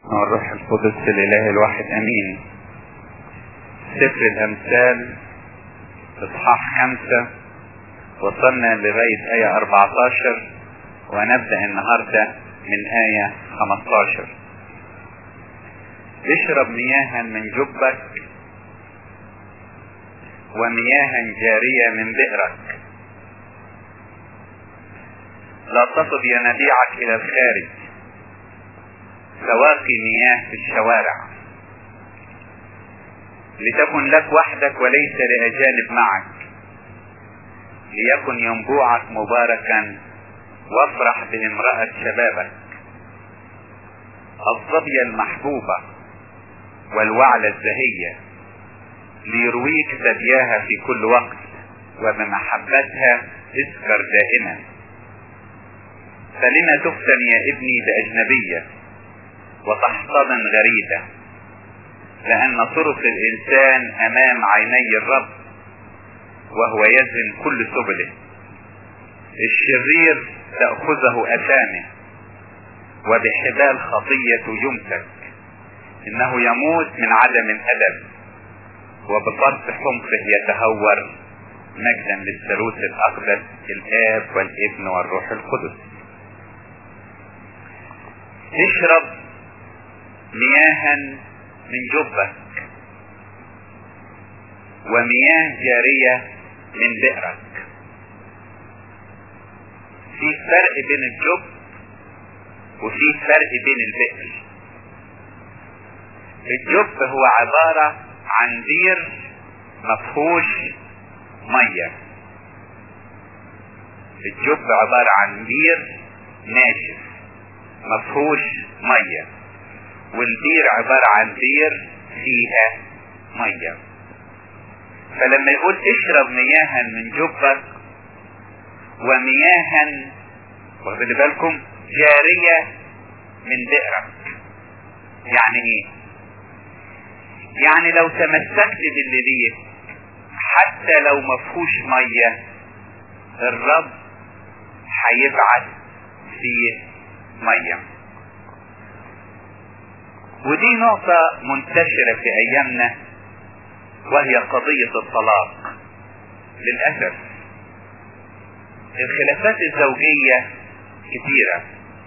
والروح القدس الاله الواحد امين سفر الامثال اصحاح خمسة وصلنا لغاية آية 14 ونبدأ النهاردة من آية 15 اشرب مياها من جبك ومياها جارية من بئرك لا تصب ينابيعك إلى الخارج سواقي مياه في الشوارع لتكن لك وحدك وليس لأجانب معك ليكن ينبوعك مباركا وافرح بامرأة شبابك الظبية المحبوبة والوعلة الزهية ليرويك ثدياها في كل وقت وبمحبتها اذكر دائما فلما تفتن يا ابني بأجنبية وتحتضن غريبة لأن طرق الإنسان أمام عيني الرب وهو يزن كل سبله الشرير تأخذه أثامه وبحبال خطية يمسك إنه يموت من عدم الأدب وبفرط حمقه يتهور مجدا للثالوث الأقدس الآب والابن والروح القدس اشرب مياها من جبك ومياه جارية من بئرك في فرق بين الجب وفي فرق بين البئر الجب هو عبارة عن بير مفهوش مية الجب عبارة عن بير ناشف مفهوش مية والبير عبارة عن بير فيها مية فلما يقول اشرب مياها من جبك ومياها واخد بالكم جارية من بئرك يعني ايه يعني لو تمسكت باللي ليك حتى لو مفهوش مية الرب هيبعت فيه مية ودي نقطة منتشرة في ايامنا وهي قضية الطلاق للأسف الخلافات الزوجية كتيرة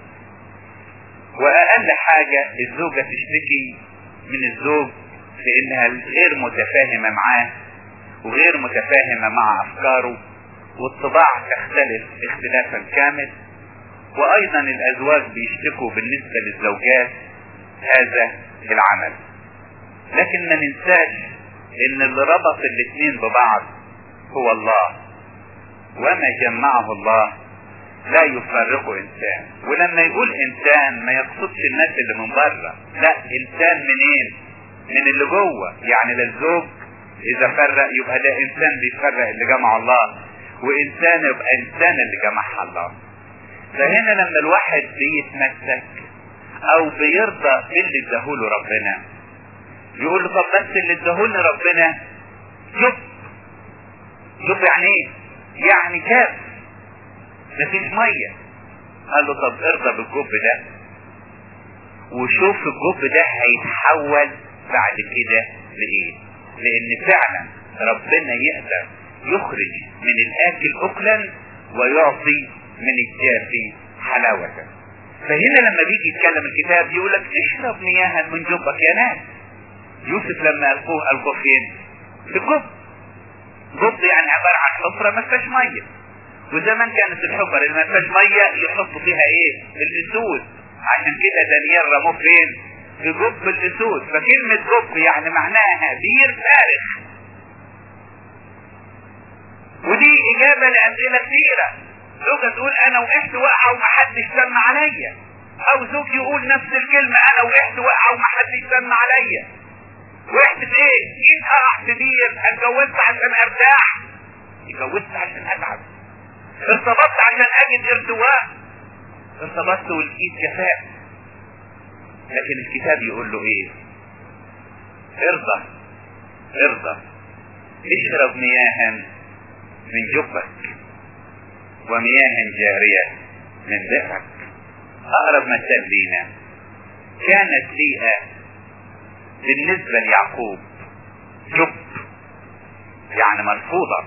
وأقل حاجة الزوجة تشتكي من الزوج في إنها غير متفاهمة معاه وغير متفاهمة مع أفكاره والطباع تختلف اختلافا كامل وأيضا الأزواج بيشتكوا بالنسبة للزوجات هذا العمل لكن ما ننساش ان اللي ربط الاثنين ببعض هو الله وما جمعه الله لا يفرقه انسان ولما يقول انسان ما يقصدش الناس اللي من بره لا انسان منين من اللي جوه يعني للزوج اذا فرق يبقى ده انسان بيفرق اللي جمع الله وانسان يبقى انسان اللي جمعها الله فهنا لما الواحد بيتمسك او بيرضى باللي اداهوله ربنا يقول له طب بس اللي اداهولنا ربنا جب جب يعني ايه يعني كاف مفيش ميه قال له طب ارضى بالجب ده وشوف الجب ده هيتحول بعد كده لايه لان فعلا ربنا يقدر يخرج من الاكل اكلا ويعطي من الجافي حلاوة فهنا لما بيجي يتكلم الكتاب يقول لك اشرب مياها من جبك يا ناس يوسف لما القوه القوه فين في الجب جب يعني عبارة عن حفرة ما فيهاش مية وزمان كانت الحفرة اللي ما فيهاش مية يحطوا فيها ايه الاسود عشان كده دانيال رموه فين في جب الاسود فكلمة جب يعني معناها بير فارغ ودي اجابة لاسئلة كثيرة زوجة تقول انا وقعت وقعة ومحدش سمع عليا او زوج يقول نفس الكلمة انا وقعت وقعة ومحدش سمع عليا وقعت في ايه؟ جيت اقع في دير اتجوزت عشان ارتاح اتجوزت عشان اتعب ارتبطت عشان اجد ارتواء ارتبطت ولقيت جفاء لكن الكتاب يقول له ايه ارضى ارضى اشرب مياها من جبك ومياه جارية من بئرك اقرب مثال لينا كانت ليئة بالنسبة ليعقوب جب يعني مرفوضة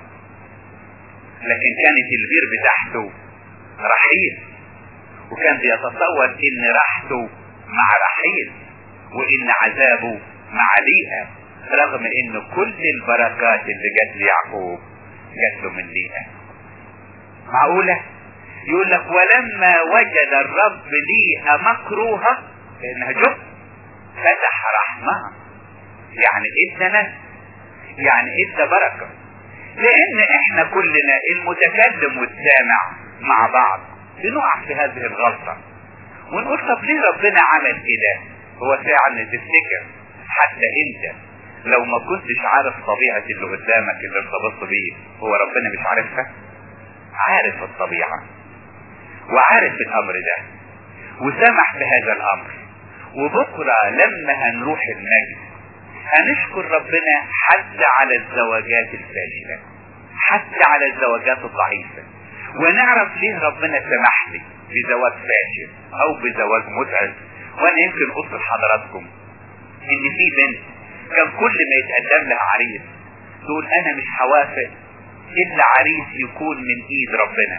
لكن كانت البير بتاعته رحيل وكان بيتصور ان راحته مع رحيل وان عذابه مع ليئة رغم ان كل البركات اللي جت ليعقوب جت له من ليئة معقولة يقول لك ولما وجد الرب ليئة مكروهة لانها جب فتح رحمها يعني ادى نفس يعني ادى بركة لان احنا كلنا المتكلم والسامع مع بعض بنقع في هذه الغلطة ونقول طب ليه ربنا عمل كده هو فعلا تفتكر حتى انت لو ما كنتش عارف طبيعة اللي قدامك اللي ارتبطت بيه هو ربنا مش عارفها عارف الطبيعة وعارف الامر ده وسمح بهذا الامر وبكرة لما هنروح المجد هنشكر ربنا حتى على الزواجات الفاشلة حتى على الزواجات الضعيفة ونعرف ليه ربنا سمح لي بزواج فاشل او بزواج متعب وانا يمكن قلت لحضراتكم ان في بنت كان كل ما يتقدم لها عريس تقول انا مش هوافق الا عريس يكون من ايد ربنا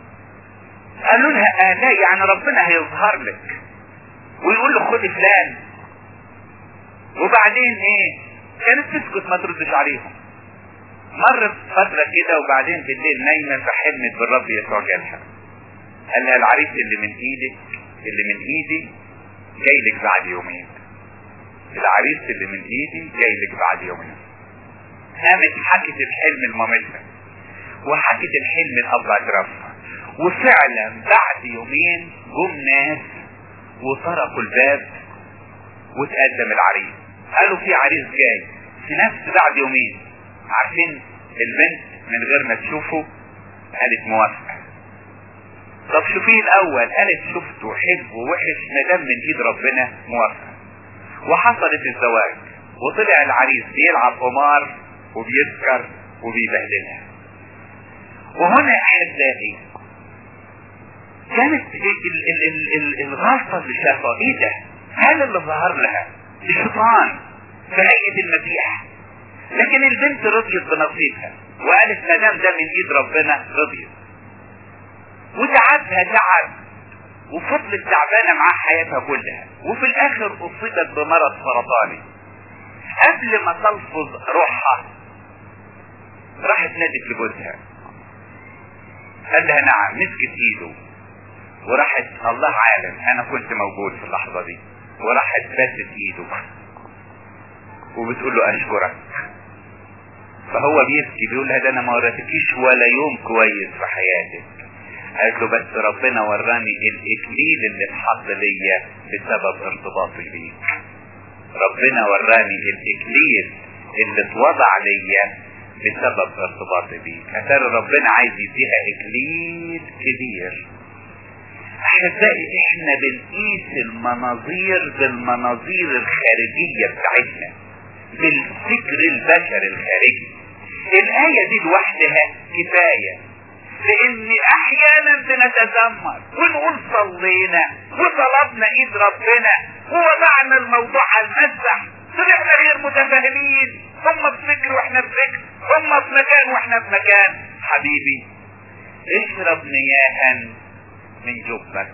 قالوا لها آه لا يعني ربنا هيظهر لك ويقول له خد فلان وبعدين ايه كانت تسكت ما تردش عليهم مرت فترة كده وبعدين بالليل نايمة فحلمت بالرب يسوع جالها قال لها العريس اللي من ايدك اللي من ايدي جاي لك بعد يومين العريس اللي من ايدي جاي لك بعد يومين قامت حكت الحلم لمامتها وحكت الحلم لاب اعترافها وفعلا بعد يومين جم ناس وطرقوا الباب وتقدم العريس قالوا في عريس جاي في نفس بعد يومين عارفين البنت من غير ما تشوفه قالت موافقة طب شوفيه الاول قالت شفته حلو ووحش ما دام من ايد ربنا موافقة وحصلت الزواج وطلع العريس بيلعب قمار وبيسكر وبيبهدلها وهنا احبائي كانت ال ال ال ال الغلطة اللي شافها ايه ده هذا اللي ظهر لها الشيطان في هيئة المسيح لكن البنت رضيت بنصيبها وقالت ما دام ده من ايد ربنا رضيت وتعبها تعب وفضلت تعبانة مع حياتها كلها وفي الاخر اصيبت بمرض سرطاني قبل ما تلفظ روحها راحت نادت لجوزها قال لها نعم مسكت ايده وراحت الله عالم انا كنت موجود في اللحظة دي وراحت باست ايده وبتقول له اشكرك فهو بيبكي بيقول لها ده انا ما وريتكيش ولا يوم كويس في حياتك قالت له بس ربنا وراني الاكليل اللي اتحط ليا بسبب ارتباطي بيك ربنا وراني الاكليل اللي اتوضع ليا بسبب ارتباطي بيك اتاري ربنا عايز يديها اكليل كبير احبائي احنا بنقيس المناظير بالمناظير الخارجية بتاعتنا بالفكر البشري الخارجي الآية دي لوحدها كفاية لان احيانا بنتذمر ونقول صلينا وطلبنا ايد ربنا ووضعنا الموضوع على المسح طلعنا غير متفاهمين هم بفكر واحنا بفكر هم في مكان واحنا في مكان حبيبي اشرب مياها من جبك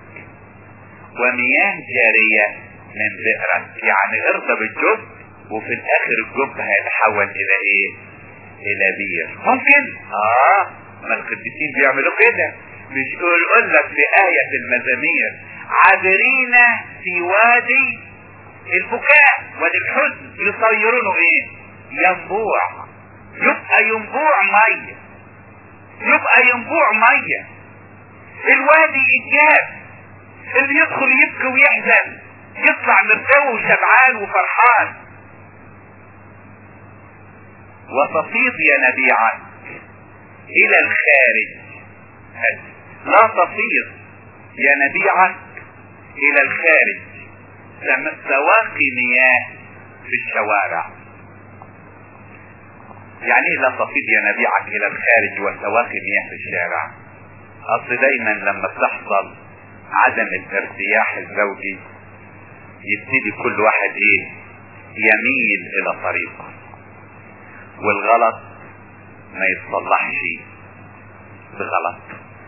ومياه جارية من بئرك يعني ارضى بالجب وفي الاخر الجب هيتحول الى ايه الى بير ممكن اه ما القديسين بيعملوا كده مش يقول لك في آية المزامير عابرين في وادي البكاء وادي الحزن يصيرونه ايه ينبوع يبقى ينبوع مية يبقى ينبوع مية الوادي إجاب اللي يدخل يبكي ويحزن يطلع مرتوي وشبعان وفرحان وتفيض ينابيعك الى الخارج لا تفيض ينابيعك الى الخارج سواقي مياه في الشوارع يعني لا تفيض ينابيعك الى الخارج وسواقي مياه في الشارع اصل دايما لما تحصل عدم الارتياح الزوجي يبتدي كل واحد ايه يميل الى طريقه والغلط ما يتصلحش بغلط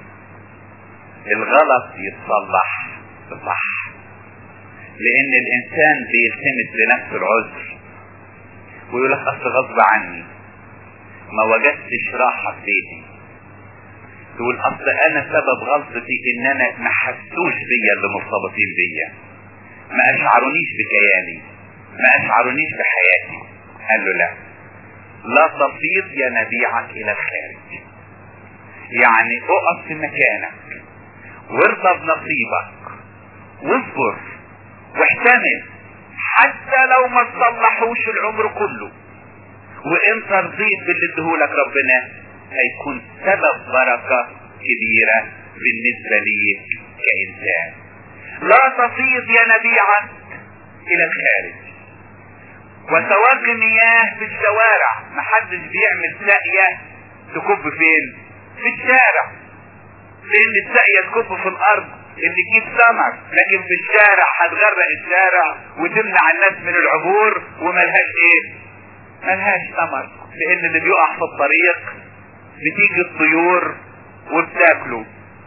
الغلط يتصلح بصح لان الانسان بيلتمس لنفسه العذر ويقول لك اصل غصب عني ما وجدتش راحة في بيتي تقول اصل انا سبب غلطتي ان انا ما حسوش بيا اللي مرتبطين بيا ما اشعرونيش بكياني ما اشعرونيش بحياتي قال له لا لا تفيض ينابيعك الى الخارج يعني اقف في مكانك وارضى بنصيبك واصبر واحتمل حتى لو ما تصلحوش العمر كله وانت رضيت باللي اديهولك ربنا هيكون سبب بركة كبيرة بالنسبة ليك كإنسان لا تفيض ينابيعك إلى الخارج وسواق مياه في الشوارع محدش بيعمل ساقية تكب فين في الشارع لان الساقية تكب في الارض اللي تجيب سمك لكن في الشارع هتغرق الشارع وتمنع الناس من العبور وملهاش ايه ملهاش ثمر لان اللي بيقع في الطريق بتيجي الطيور وبتاكله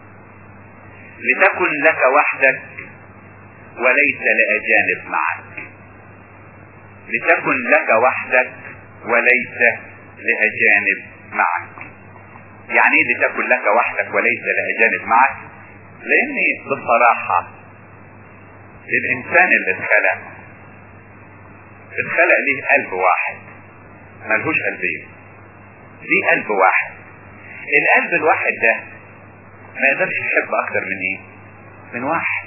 لتكن لك وحدك وليس لأجانب معك لتكن لك وحدك وليس لأجانب معك يعني ايه لتكن لك وحدك وليس لأجانب معك لان بصراحة الانسان اللي اتخلق اتخلق ليه قلب واحد ملهوش قلبين ليه قلب واحد القلب الواحد ده ما يقدرش يحب اكتر من ايه من واحد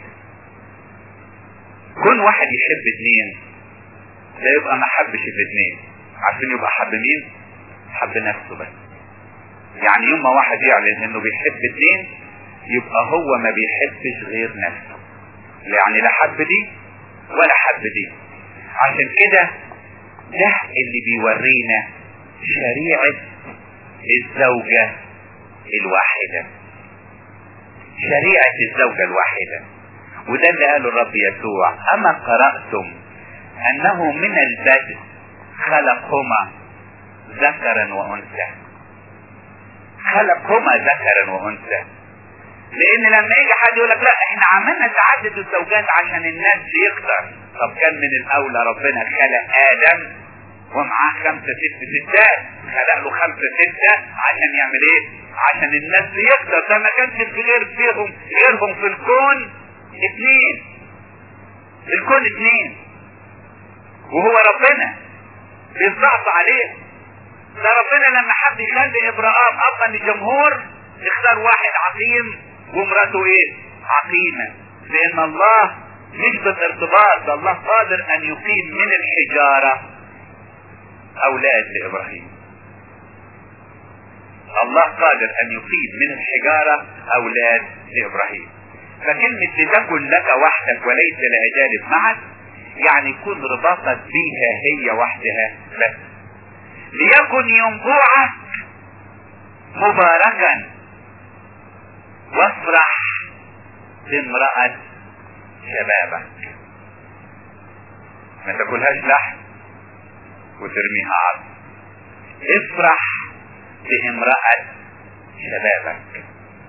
كون واحد يحب اتنين ده يبقى ما حبش الاتنين عشان يبقى حب مين حب نفسه بس يعني يوم ما واحد يعلن انه بيحب اتنين يبقى هو ما بيحبش غير نفسه يعني لا حب دي ولا حب دي عشان كده ده اللي بيورينا شريعة الزوجة الواحدة شريعة الزوجة الواحدة وده اللي قاله الرب يسوع اما قرأتم انه من البدء خلقهما ذكرا وانثى خلقهما ذكرا وانثى لان لما يجي حد يقول لك لا احنا عملنا تعدد الزوجات عشان الناس يقدر طب كان من الاولى ربنا خلق ادم ومعاه خمسة ست ستات خلق له خمسة ستة عشان يعمل ايه عشان الناس يقدر ده ما كانش في غير فيهم غيرهم في الكون اتنين الكون اتنين وهو ربنا بيصعب عليه ده ربنا لما حب يخلي ابراهام ابا للجمهور اختار واحد عقيم ومراته ايه عقيمة لان الله مش بالارتباط ده الله قادر ان يقيم من الحجارة اولاد لابراهيم الله قادر ان يقيم من الحجارة اولاد لابراهيم فكلمة لتكن لك وحدك وليس لاجانب معك يعني يكون رباطك بيها هي وحدها بس ليكن ينبوعك مباركا وافرح بامرأة شبابك ما تاكلهاش لحم وترميها عرض افرح بامرأة شبابك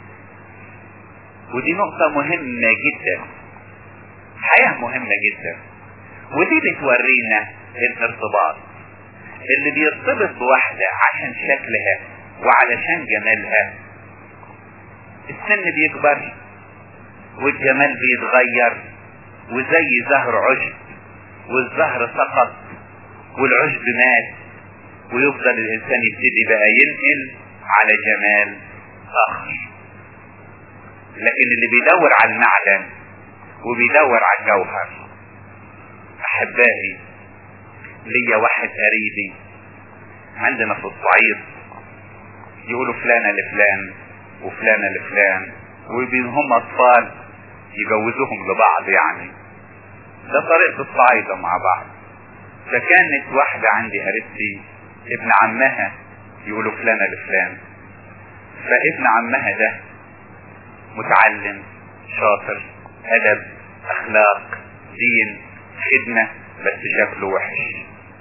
ودي نقطة مهمة جدا حياة مهمة جدا ودي بتورينا الارتباط اللي بيرتبط بواحدة عشان شكلها وعلشان جمالها السن بيكبر والجمال بيتغير وزي زهر عشب والزهر سقط والعشب مات ويفضل الانسان يبتدي بقى ينقل على جمال اخر لكن اللي بيدور على المعدن وبيدور على الجوهر احبائي ليا واحد قريبي عندنا في الصعيد يقولوا فلانة لفلان وفلانة لفلان وهم اطفال يجوزوهم لبعض يعني ده طريقة الصعايدة مع بعض فكانت واحدة عندي قريبتي ابن عمها يقولوا فلانة لفلان فابن عمها ده متعلم شاطر ادب اخلاق دين خدمة بس شكله وحش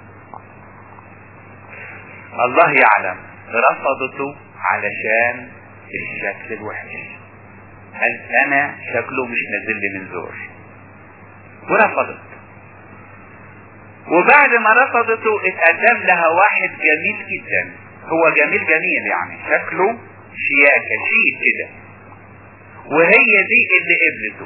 الله يعلم رفضته علشان الشكل الوحش هل انا شكله مش نازل لي من زور ورفضت وبعد ما رفضته اتقدم لها واحد جميل جدا هو جميل جميل يعني شكله شياكة شيك كده وهي دي اللي قبلته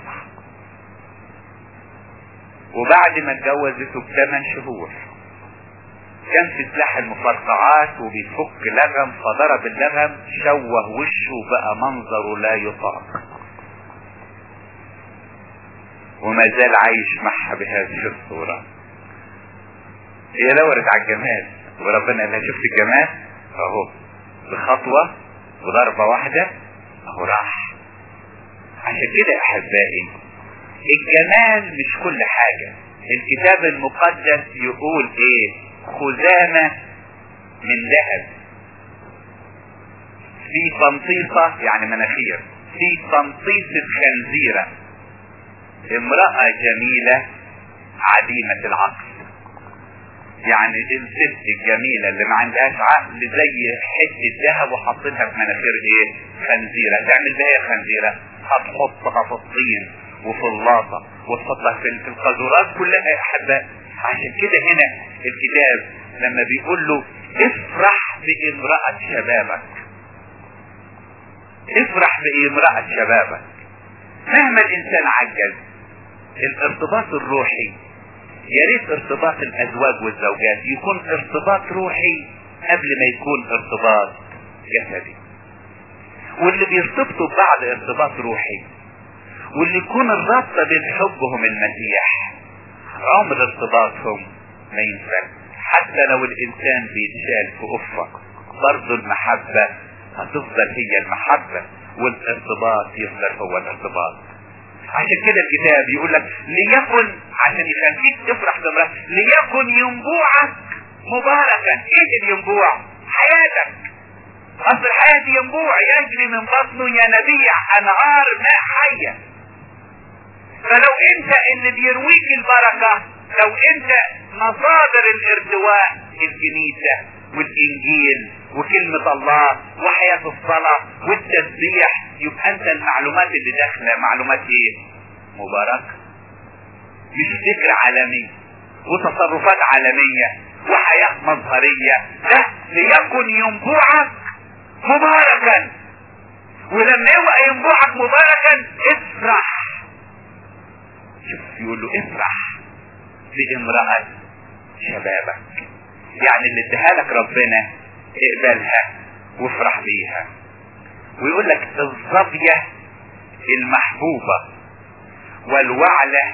وبعد ما اتجوزته بثمان شهور كان في سلاح المفرقعات وبيفك لغم فضرب اللغم شوه وشه بقى منظره لا يطاق وما زال عايش معها بهذه الصورة هي دورت على الجمال وربنا قال لها شفت الجمال اهو بخطوة وضربة واحدة اهو راح عشان كده يا احبائي الجمال مش كل حاجة الكتاب المقدس يقول ايه خزامة من ذهب في تنطيطة يعني مناخير في تنطيطة خنزيرة امرأة جميلة عديمة العقل يعني الست الجميلة اللي ما عندهاش عقل زي حتة ذهب وحاطينها في مناخير ايه خنزيرة تعمل بها ايه خنزيرة هتحطها في الطين وفي اللاطة وتحطها في القاذورات كلها يا احباء عشان كده هنا الكتاب لما بيقول له افرح بامرأة شبابك افرح بامرأة شبابك مهما الانسان عجز الارتباط الروحي يا ريت ارتباط الازواج والزوجات يكون ارتباط روحي قبل ما يكون ارتباط جسدي واللي بيرتبطوا ببعض ارتباط روحي واللي يكون الرابطه بين حبهم المسيح عمر ارتباطهم ما ينفك حتى لو الانسان بيتشال في افق برضه المحبة هتفضل هي المحبة والارتباط يفضل هو الارتباط عشان كده الكتاب يقول لك ليكن عشان يخليك تفرح بامرأة ليكن ينبوعك مباركا ايه الينبوع حياتك اصل الحياة ينبوع يجري من بطنه ينابيع انهار ماء حية فلو انت اللي بيرويك البركة لو انت مصادر الارتواء الكنيسة والانجيل وكلمة الله وحياة الصلاة والتسبيح يبقى انت المعلومات اللي داخلة معلومات ايه مباركة مش فكر عالمي وتصرفات عالمية وحياة مظهرية لا ليكن ينبوعك مباركا ولما يبقى ينبوعك مباركا افرح شوف يقول له افرح بامرأة شبابك يعني اللي اداها لك ربنا اقبلها وافرح بيها ويقول لك الظبية المحبوبة والوعلة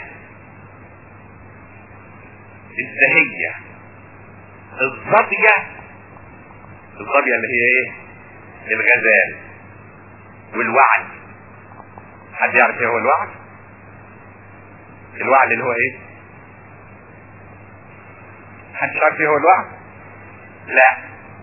الزهية الظبية الظبية اللي هي ايه الغزال والوعل حد يعرف ايه هو الوعل الوعل اللي هو ايه محدش عارف ايه هو الوعل لا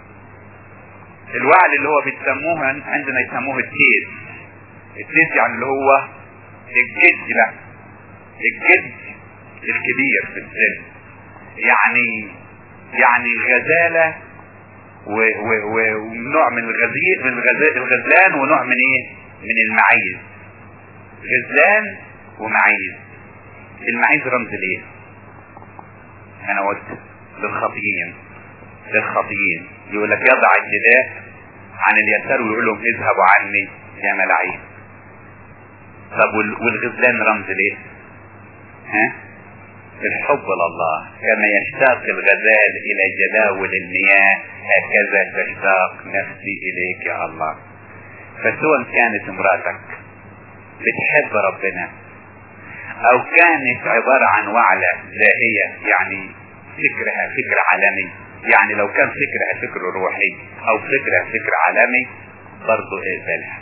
الوعل اللي هو بيسموه عندنا يسموه التيس التيس يعني اللي هو الجد لا الجد الكبير في السن يعني يعني غزالة ونوع من الغزير من الغزلان ونوع من ايه من المعيز غزلان ومعيز المعيز رمز ليه انا قلت للخطيين للخطيين يقول لك يضع الجداء عن اليسار ويقول لهم اذهبوا عني يا ملاعين طب والغزلان رمز ليه ها الحب لله كما يشتاق الغزال الى جداول المياه هكذا تشتاق نفسي اليك يا الله فسواء كانت امراتك بتحب ربنا او كانت عبارة عن وعلة زاهية يعني فكرها فكر عالمي يعني لو كان فكرها فكر روحي او فكرها فكر عالمي برضه اقبلها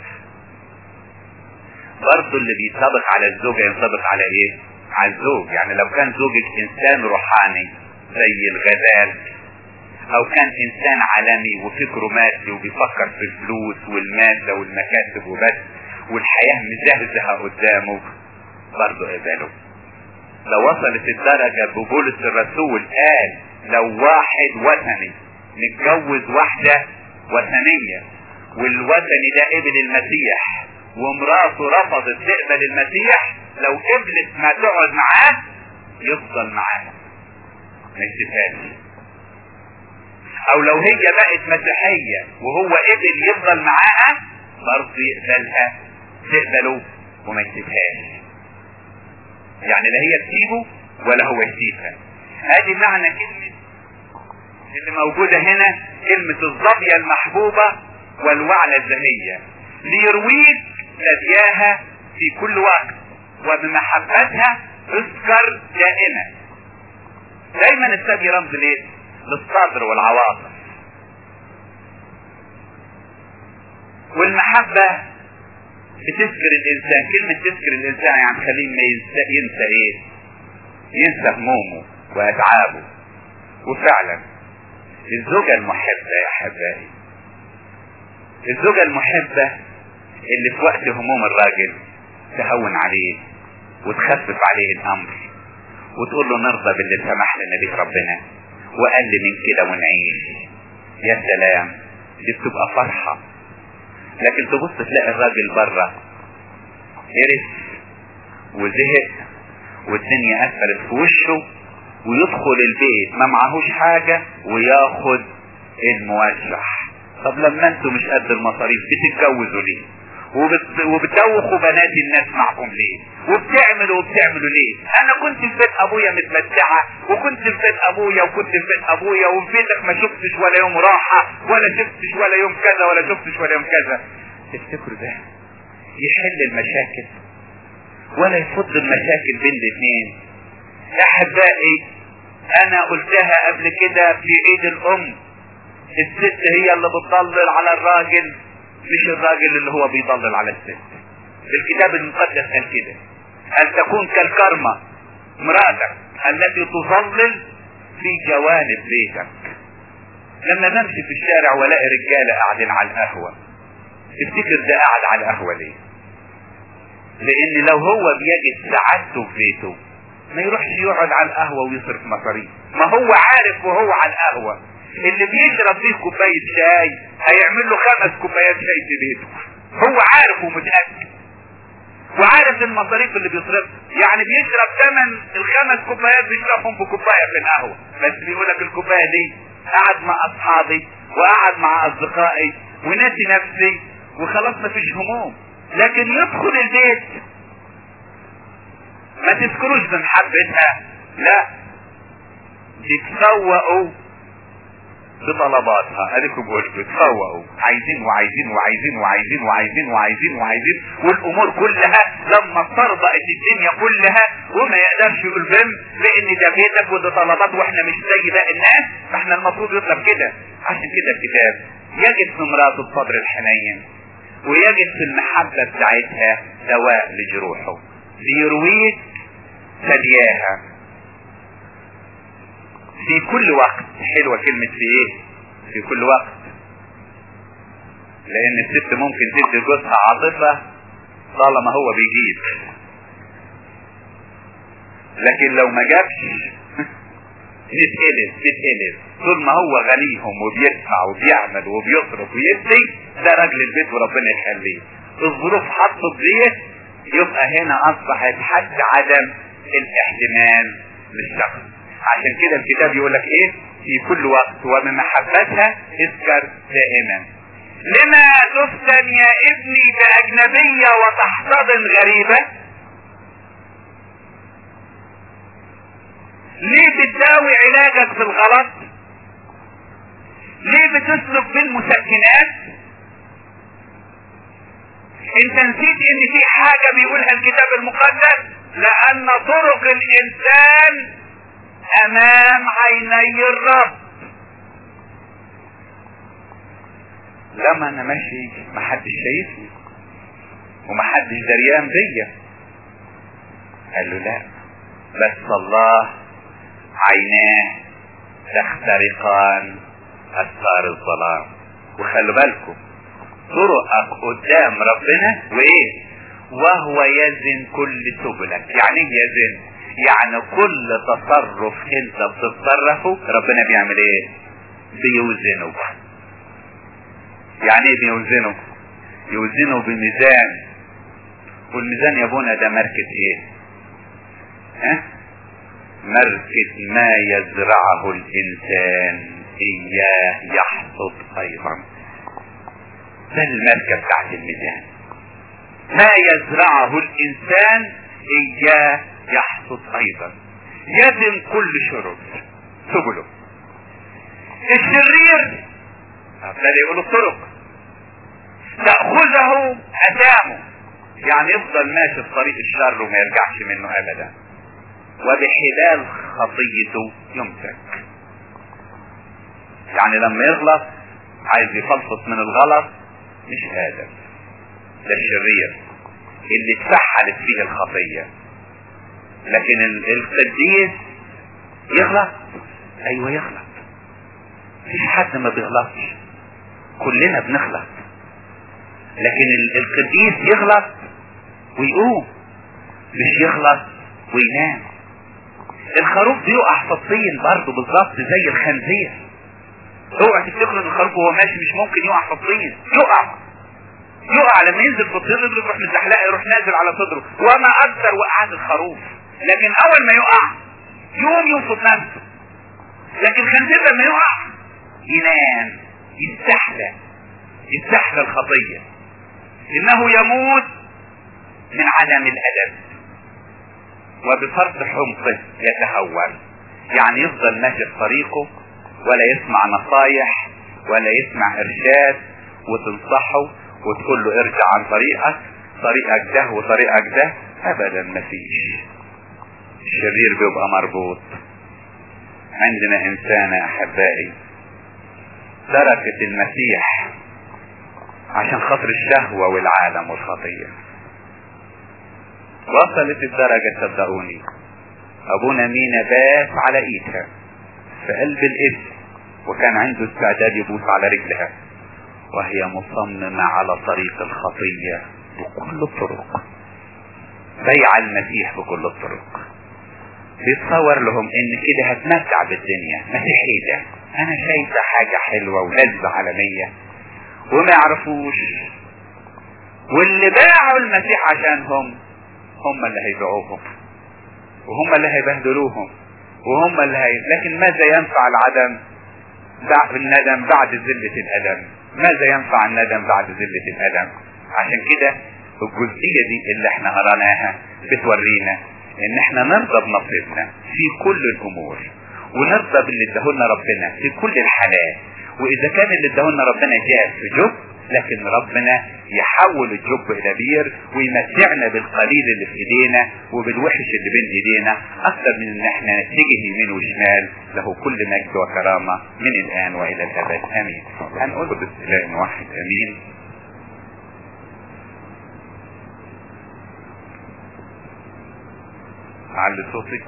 برضه اللي بينطبق على الزوجة ينطبق على ايه على الزوج يعني لو كان زوجك انسان روحاني زي الغزال او كان انسان عالمي وفكره مادي وبيفكر في الفلوس والمادة والمكاسب وبس والحياة مزهزهة قدامه برضه اقبله لو وصلت الدرجة ببولس الرسول قال لو واحد وثني متجوز واحدة وثنية والوثني ده قبل المسيح ومراته رفضت تقبل المسيح لو قبلت ما تقعد معاه يفضل معاها ما يسيبهاش او لو هي بقت مسيحية وهو قبل يفضل معاها برضه يقبلها تقبله وما يسيبهاش يعني لا هي تسيبه ولا هو يسيبها ادي معنى كلمة اللي موجودة هنا كلمة الظبية المحبوبة والوعلة الزهية ليرويك ثدياها في كل وقت وبمحبتها اذكر دائما دايما الثدي رمز ليه للصدر والعواطف والمحبة بتذكر الانسان كلمة تذكر الانسان يعني تخليه ما ينسى, ينسى ايه ينسى همومه واتعابه وفعلا الزوجة المحبة يا احبائي الزوجة المحبة اللي في وقت هموم الراجل تهون عليه وتخفف عليه الامر وتقول له نرضى باللي سمح لنا به ربنا وقال من كده ونعيش يا سلام دي بتبقى فرحة لكن تبص تلاقي الراجل بره قرف وزهق والدنيا قفلت في وشه ويدخل البيت ما معهوش حاجة وياخد الموشح طب لما انتوا مش قد المصاريف بتتجوزوا ليه وبت... وبتدوخوا بنات الناس معكم ليه وبتعملوا وبتعملوا ليه انا كنت في بيت ابويا متمتعة وكنت في بيت ابويا وكنت في بيت ابويا وفي بيتك ما شفتش ولا يوم راحة ولا شفتش ولا يوم كذا ولا شفتش ولا يوم كذا تفتكروا ده يحل المشاكل ولا يفض المشاكل بين الاثنين يا احبائي انا قلتها قبل كده في عيد الام الست هي اللي بتضلل على الراجل مش الراجل اللي هو بيضلل على الست الكتاب المقدس قال كده ان تكون كالكرمة مراتك التي تظلل في جوانب بيتك لما بمشي في الشارع والاقي رجاله قاعدين على القهوه تفتكر ده قاعد على القهوه ليه لان لو هو بيجد سعادته في بيته ما يروحش يقعد على القهوه ويصرف مصاريف ما هو عارف وهو على القهوه اللي بيشرب فيه كوبايه شاي هيعمل له خمس كوبايات شاي في بيته هو عارف ومتاكد وعارف المصاريف اللي بيصرفها يعني بيشرب ثمن الخمس كوبايات بيشربهم في كوبايه في القهوه بس بيقول لك الكوبايه دي قعد مع اصحابي وقعد مع اصدقائي وناسي نفسي وخلاص مفيش هموم لكن يدخل البيت ما تذكروش بمحبتها لا يتفوقوا بطلباتها اديكم بقول بتفوقوا عايزين وعايزين وعايزين وعايزين وعايزين وعايزين وعايزين والامور كلها لما طربقت الدنيا كلها وما يقدرش يقول بم لان ده بيتك وده طلبات واحنا مش زي باقي الناس فاحنا المفروض يطلب كده عشان كده الكتاب يجد في مراته الصبر الحنين ويجد في المحبة بتاعتها دواء لجروحه ليرويك ثدياها في كل وقت حلوة كلمة في ايه في كل وقت لان الست ممكن تدي جوزها عاطفة طالما هو بيجيب لكن لو ما جابش يتقلب يتقلب طول ما هو غنيهم وبيدفع وبيعمل وبيصرف ويدي ده راجل البيت وربنا يخليه الظروف حطت ديت يبقى هنا اصبحت حد عدم الاحتمال للشخص عشان كده الكتاب يقول لك ايه في كل وقت ومن محبتها اذكر دائما لما تفتن يا ابني باجنبية وتحتضن غريبة ليه بتداوي علاجك في الغلط ليه بتسلك بالمسكنات انت نسيت ان في حاجة بيقولها الكتاب المقدس لان طرق الانسان امام عيني الرب لما انا ماشي محدش شايفني ومحدش دريان بيا قال له لا بس الله عيناه تخترقان أسفار الظلام وخلوا بالكم طرقك قدام ربنا وايه وهو يزن كل سبلك يعني ايه يزن يعني كل تصرف انت بتتصرفه ربنا بيعمل ايه بيوزنه يعني ايه بيوزنه يوزنه بميزان والميزان يا ابونا ده ماركة ايه ها ماركة ما يزرعه الانسان اياه يحصد ايضا ده الماركة بتاعت الميزان ما يزرعه الانسان اياه يحصد ايضا يزن كل شرب سبله الشرير ابتدى يقول الطرق تأخذه اثامه يعني يفضل ماشي في طريق الشر وما يرجعش منه ابدا وبحلال خطيته يمسك يعني لما يغلط عايز يفلفط من الغلط مش قادر ده الشرير اللي اتفحلت فيه الخطية لكن القديس يغلط ايوه يغلط مفيش حد ما بيغلطش كلنا بنغلط لكن القديس يغلط ويقوم مش يغلط وينام الخروف بيقع في الطين برضه بالظبط زي الخنزير اوعى تفتكروا ان الخروف وهو ماشي مش ممكن يقع في الطين يقع يقع لما ينزل في الطين رجله يروح مزحلقه يروح نازل على صدره وما اكثر وقعات الخروف لكن اول ما يقع يقوم ينفض نفسه لكن الخنزير لما يقع ينام يستحلى يستحلى الخطيه انه يموت من عدم الادب وبفرط حمقه يتهور يعني يفضل ماشي في طريقه ولا يسمع نصايح ولا يسمع ارشاد وتنصحه وتقول له ارجع عن طريقك طريقك ده وطريقك ده ابدا مفيش الشرير بيبقى مربوط عندنا انسانة احبائي تركت المسيح عشان خاطر الشهوة والعالم والخطية وصلت الدرجة صدقوني ابونا مينا بات على ايدها في قلب الاسم وكان عنده استعداد يبوس على رجلها وهي مصممة على طريق الخطية بكل الطرق بيع المسيح بكل الطرق بيتصور لهم ان كده هتمتع بالدنيا مسيح ايه ده انا شايفة حاجة حلوة ولذة عالمية وما يعرفوش واللي باعوا المسيح عشانهم هم اللي هيبيعوهم وهم اللي هيبهدلوهم وهم اللي هي لكن ماذا ينفع العدم بعد الندم بعد ذلة الألم ماذا ينفع الندم بعد ذلة الألم عشان كده الجزئية دي اللي احنا قراناها بتورينا ان احنا نرضى بنصيبنا في كل الامور ونرضى باللي اداهولنا ربنا في كل الحالات واذا كان اللي اداهولنا ربنا جاء في جب لكن ربنا يحول الجب الى بير ويمتعنا بالقليل اللي في ايدينا وبالوحش اللي بين ايدينا اكثر من ان احنا نتجه يمين وشمال له كل مجد وكرامة من الان والى الابد امين هنقول قدس اله واحد امين على صوتي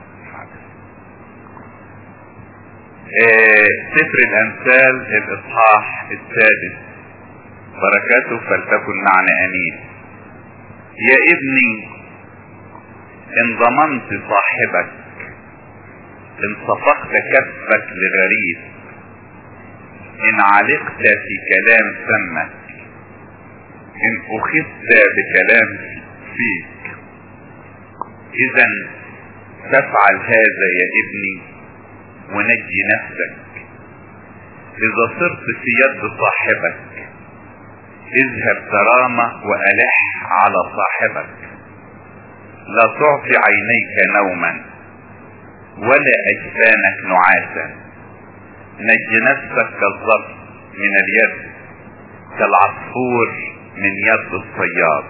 آه سفر الامثال الاصحاح السادس بركاته فلتكن معنا امين يا ابني ان ضمنت صاحبك ان صفقت كفك لغريب ان علقت في كلام فمك ان اخذت بكلام فيك اذا تفعل هذا يا ابني ونجي نفسك اذا صرت في يد صاحبك اذهب كرامة والح على صاحبك لا تعطي عينيك نوما ولا اجفانك نعاسا نج نفسك كالظبط من اليد كالعصفور من يد الصياد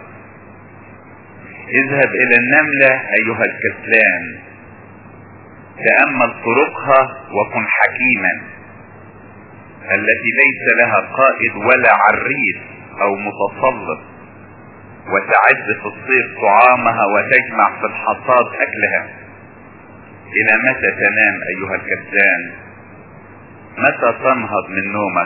اذهب الى النملة ايها الكسلان تأمل طرقها وكن حكيما التي ليس لها قائد ولا عريس او متسلط وتعد في الصيف طعامها وتجمع في الحصاد اكلها الى متى تنام ايها الكسلان متى تنهض من نومك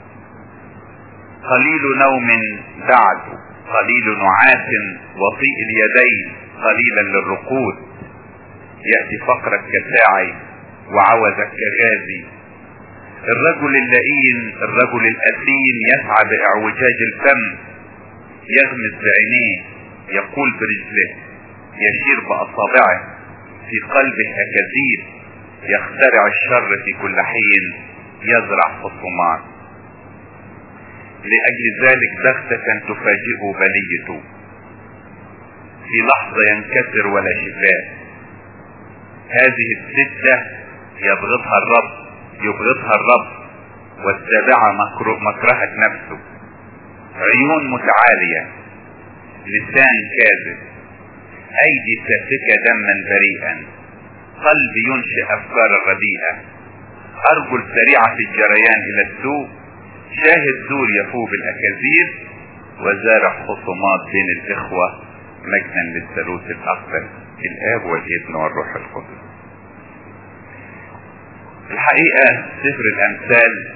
قليل نوم بعد قليل نعاس وطيء اليدين قليلا للرقود يأتي فقرك كساعي وعوزك كغازي الرجل اللئيم الرجل الأثيم يسعى بإعوجاج الفم يغمز بعينيه يقول برجله يشير بأصابعه في قلبه أكاذيب يخترع الشر في كل حين يزرع خصومات لأجل ذلك بغتة تفاجئه بليته في لحظة ينكسر ولا شفاء هذه الستة يبغضها الرب يبغضها الرب والسابعة مكرهة نفسه عيون متعالية لسان كاذب ايدي سافكة دما بريئا قلب ينشئ افكار رديئة ارجل سريعة في الجريان الى السوق شاهد زور يفوه بالاكاذيب وزارع خصومات بين الاخوة مجدا للثالوث الاكبر الاب والابن والروح القدس الحقيقة سفر الامثال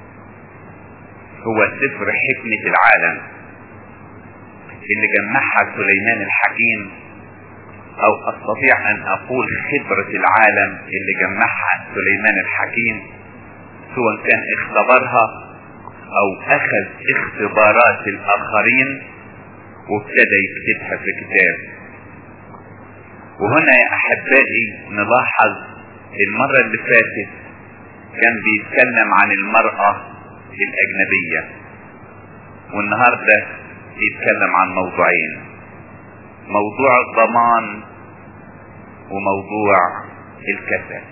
هو سفر حكمة العالم اللي جمعها سليمان الحكيم او استطيع ان اقول خبرة العالم اللي جمعها سليمان الحكيم سواء كان اختبرها او اخذ اختبارات الاخرين وابتدى يكتبها في كتاب وهنا يا احبائي نلاحظ المرة اللي فاتت كان بيتكلم عن المرأة الاجنبية والنهاردة بيتكلم عن موضوعين موضوع الضمان وموضوع الكسل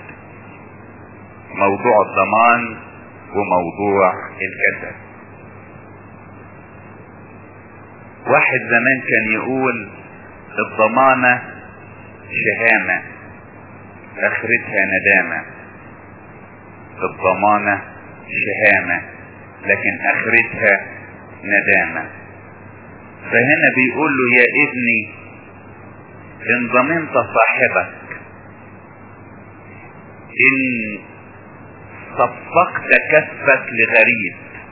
موضوع الضمان وموضوع الكسل واحد زمان كان يقول الضمانة شهامة اخرتها ندامة الضمانة شهامة لكن اخرتها ندامة فهنا بيقول له يا ابني ان ضمنت صاحبك ان صفقت كفك لغريب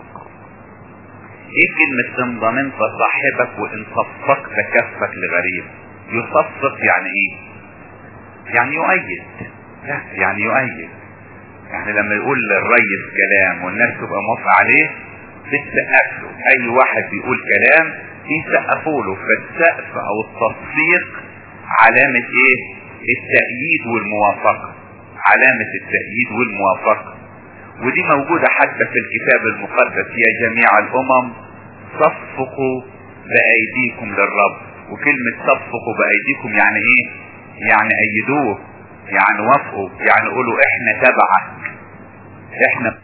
ايه كلمة ان ضمنت صاحبك وان صفقت كفك لغريب يصفق يعني ايه يعني يؤيد لا يعني يؤيد يعني لما يقول للريس كلام والناس تبقى موافقة عليه بتسقف له اي واحد بيقول كلام يسقفوا له فالسقف او التصفيق علامة ايه التأييد والموافقة علامة التأييد والموافقة ودي موجودة حتى في الكتاب المقدس يا جميع الامم صفقوا بايديكم للرب وكلمة صفقوا بايديكم يعني ايه يعني ايدوه يعني وافقوا يعني قولوا احنا تبعك احنا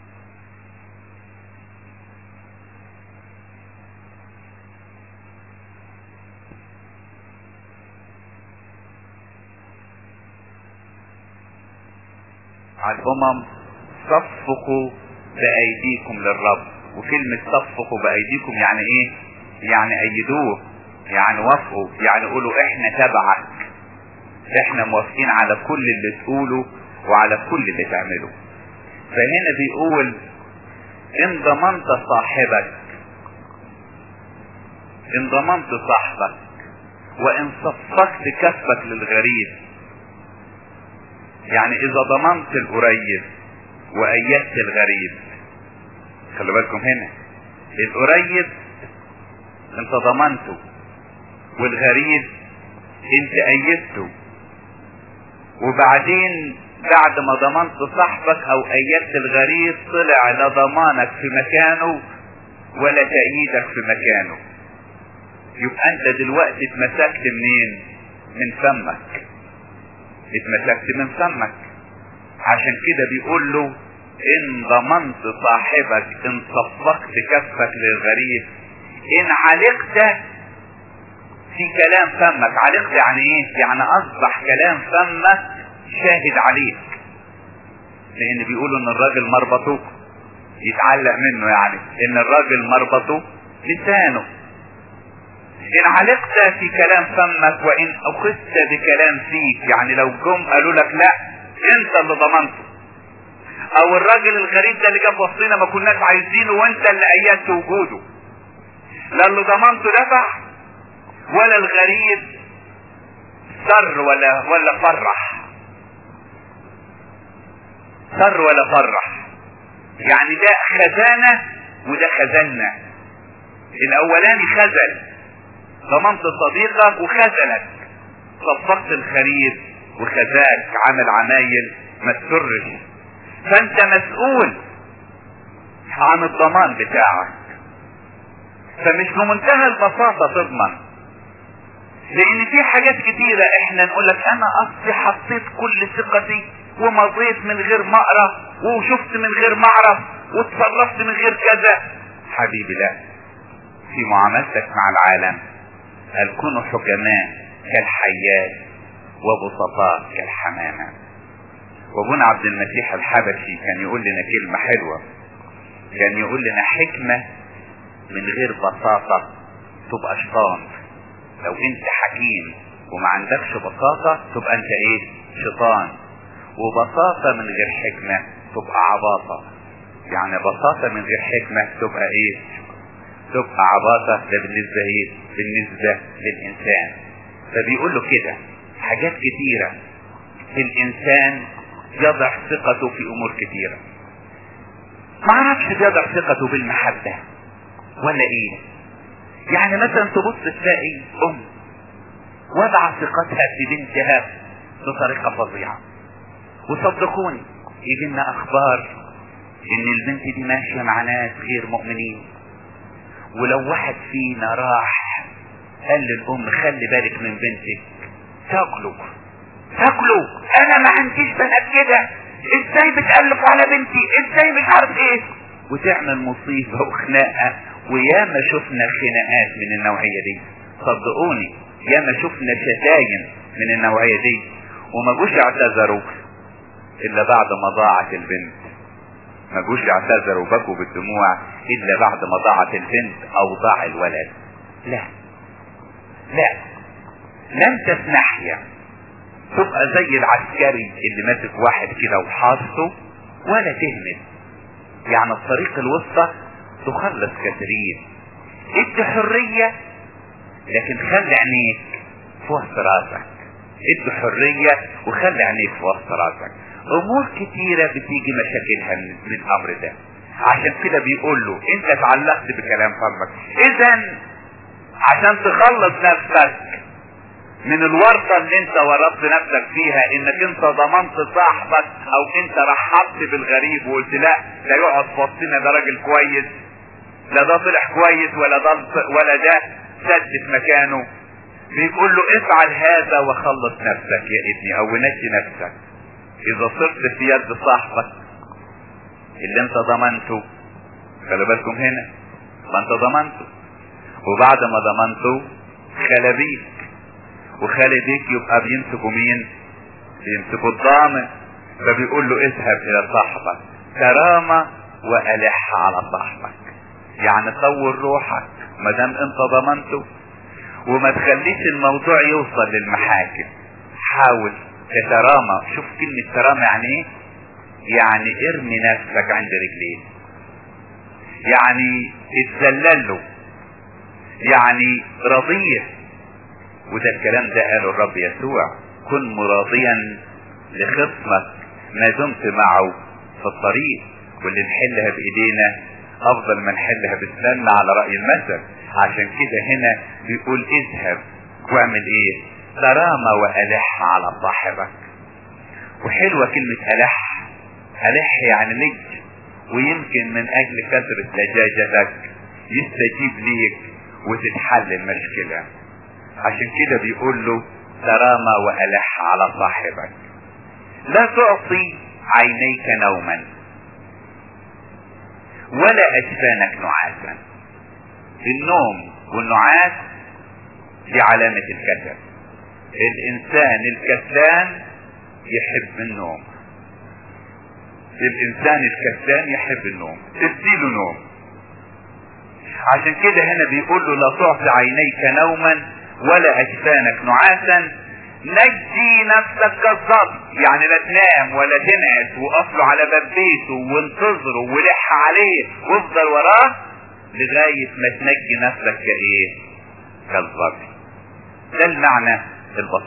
على الامم صفقوا بايديكم للرب وكلمة صفقوا بايديكم يعني ايه يعني ايدوه يعني وافقوا يعني قولوا احنا تبعك احنا موافقين على كل اللي تقوله وعلى كل اللي تعمله فهنا بيقول ان ضمنت صاحبك ان ضمنت صاحبك وان صفقت كفك للغريب يعني اذا ضمنت القريب وايدت الغريب خلي بالكم هنا القريب انت ضمنته والغريب انت ايدته وبعدين بعد ما ضمنت صاحبك او ايدت الغريب طلع لا ضمانك في مكانه ولا تأييدك في مكانه يبقى انت دلوقتي اتمسكت منين من فمك اتمسكت من فمك عشان كده بيقول له ان ضمنت صاحبك ان صفقت كفك للغريب ان علقت في كلام فمك علقت يعني ايه يعني اصبح كلام فمك شاهد عليك لان بيقولوا ان الراجل مربطه يتعلق منه يعني ان الراجل مربطه لسانه ان علقت في كلام فمك وان اخذت بكلام فيك يعني لو جم قالوا لك لا انت اللي ضمنته او الراجل الغريب ده اللي جاب وسطنا ما كناش عايزينه وانت اللي ايدت وجوده لا اللي ضمنته دفع ولا الغريب سر ولا ولا فرح سر ولا فرح يعني ده خزانة وده خزانة الاولاني خزل ضمنت صديقك وخزلك صفقت الخريف وخزاك عمل عمايل ما تسرش فانت مسؤول عن الضمان بتاعك فمش بمنتهى البساطة تضمن لان في حاجات كتيرة احنا نقول لك انا اصلي حطيت كل ثقتي ومضيت من غير ما اقرا وشفت من غير ما اعرف وتصرفت من غير كذا حبيبي لا في معاملتك مع العالم هل كونوا حكماء كالحيات وبسطاء كالحمامة وابونا عبد المسيح الحبشي كان يقول لنا كلمة حلوة كان يقول لنا حكمة من غير بساطة تبقى شيطان لو انت حكيم وما عندكش بساطة تبقى انت ايه شيطان وبساطة من غير حكمة تبقى عباطة يعني بساطة من غير حكمة تبقى ايه تبقى عباطة ده بالنسبة ايه بالنسبة للانسان فبيقول له كده حاجات كتيرة الانسان يضع ثقته في امور كتيرة ما اعرفش بيضع ثقته بالمحبة ولا ايه يعني مثلا تبص تلاقي ام وضع ثقتها في بنتها بطريقة فظيعة وصدقوني يجي لنا اخبار ان البنت دي ماشية مع ناس غير مؤمنين ولو واحد فينا راح قال للام خلي بالك من بنتك تاكلوا تاكلوا انا ما عنديش بنات كده ازاي بتقلب على بنتي ازاي مش عارف ايه وتعمل مصيبة وخناقة وياما شفنا خناقات من النوعية دي صدقوني ياما شفنا شتايم من النوعية دي وما جوش اعتذروا الا بعد ما ضاعت البنت ما جوش اعتذروا بكوا بالدموع الا بعد ما ضاعت البنت او ضاع الولد لا لا لن تسنحيا تبقى زي العسكري اللي ماسك واحد كده وحاصه ولا تهمل يعني الطريق الوسطى تخلص كثيرين ادي حرية لكن خلي عينيك في وسط راسك ادي حرية وخلي عينيك في وسط راسك امور كتيرة بتيجي مشاكلها من من الامر ده عشان كده بيقول له انت اتعلقت بكلام فمك اذا عشان تخلص نفسك من الورطة اللي انت ورطت نفسك فيها انك انت ضمنت صاحبك او انت رحبت بالغريب وقلت لا ده يقعد في وسطنا ده راجل كويس لا ده طلع كويس ولا ده ولا ده سد في مكانه بيقول له افعل هذا وخلص نفسك يا ابني او نجي نفسك اذا صرت في يد صاحبك اللي انت ضمنته خلي بالكم هنا ما انت ضمنته وبعد ما ضمنته خلى بيك وخالي بيك يبقى بيمسكوا مين بيمسكوا الضامن فبيقول له اذهب الى صاحبك كرامة والح على صاحبك يعني طور روحك ما دام انت ضمنته وما تخليش الموضوع يوصل للمحاكم حاول ككرامة شوف كلمة كرامة يعني ايه يعني ارمي نفسك عند رجليه يعني اتذلل له يعني رضيه وده الكلام ده قاله الرب يسوع كن مراضيا لخصمك ما دمت معه في الطريق واللي نحلها بايدينا افضل ما نحلها بسننا على رأي المثل عشان كده هنا بيقول اذهب واعمل ايه كرامة والح على صاحبك وحلوة كلمة الح الح يعني لج ويمكن من اجل كثرة لجاجتك يستجيب ليك وتتحل المشكلة عشان كده بيقول له كرامة والح على صاحبك لا تعطي عينيك نوما ولا اجفانك نعاسا النوم والنعاس دي علامة الكسل الانسان الكسلان يحب النوم الانسان الكسلان يحب النوم اديله نوم عشان كده هنا بيقول له لا تعطي عينيك نوما ولا اجفانك نعاسا نجي نفسك كالظبط يعني لا تنام ولا تنعس وقفله على باب بيته وانتظره ولح عليه وافضل وراه لغاية ما تنجي نفسك كايه كالظبط ده المعنى البسيط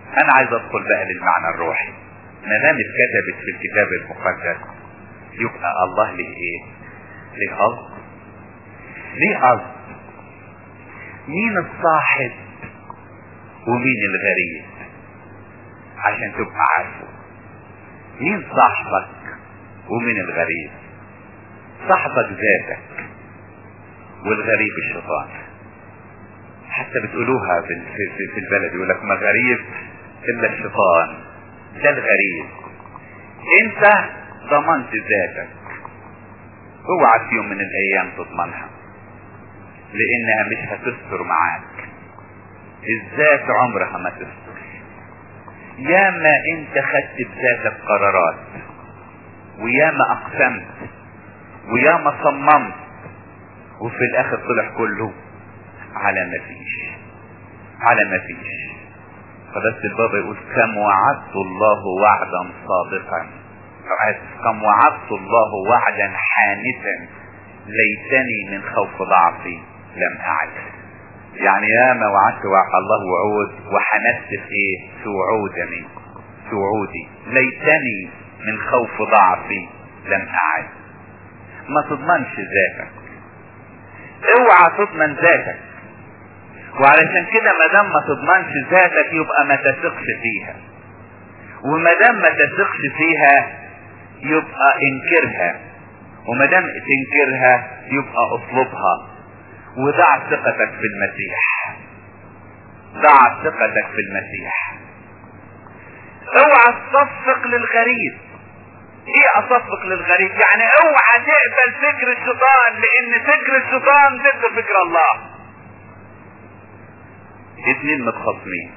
انا عايز ادخل بقى للمعنى الروحي ما دام اتكتبت في الكتاب المقدس يبقى الله ليه ايه ليه قصد ليه قصد مين الصاحب ومين الغريب عشان تبقى عارفه مين صاحبك ومين الغريب صاحبك ذاتك والغريب الشيطان حتى بتقولوها في, في, في البلد يقول لك ما غريب الا الشيطان ده الغريب انت ضمنت ذاتك اوعى في يوم من الايام تضمنها لانها مش هتستر معاك الذات عمرها ما تستر ياما انت خدت بذاتك قرارات وياما اقسمت وياما صممت وفي الاخر طلع كله على ما فيش على ما فيش فبس البابا يقول كم وعدت الله وعدا صادقا كم وعدت الله وعدا حانثا ليتني من خوف ضعفي لم اعرف يعني ياما وعدت وعد الله وعود وحنست في ايه في وعودني في وعودي ليتني من خوف ضعفي لم اعد ما تضمنش ذاتك اوعى تضمن ذاتك وعلشان كده ما دام ما تضمنش ذاتك يبقى ما تثقش فيها وما دام ما تثقش فيها يبقى انكرها وما دام تنكرها يبقى اطلبها وضع ثقتك في المسيح ضع ثقتك في المسيح اوعى تصفق للغريب ايه اصفق للغريب يعني اوعى تقبل فكر الشيطان لان فكر الشيطان ضد فكر الله اتنين متخاصمين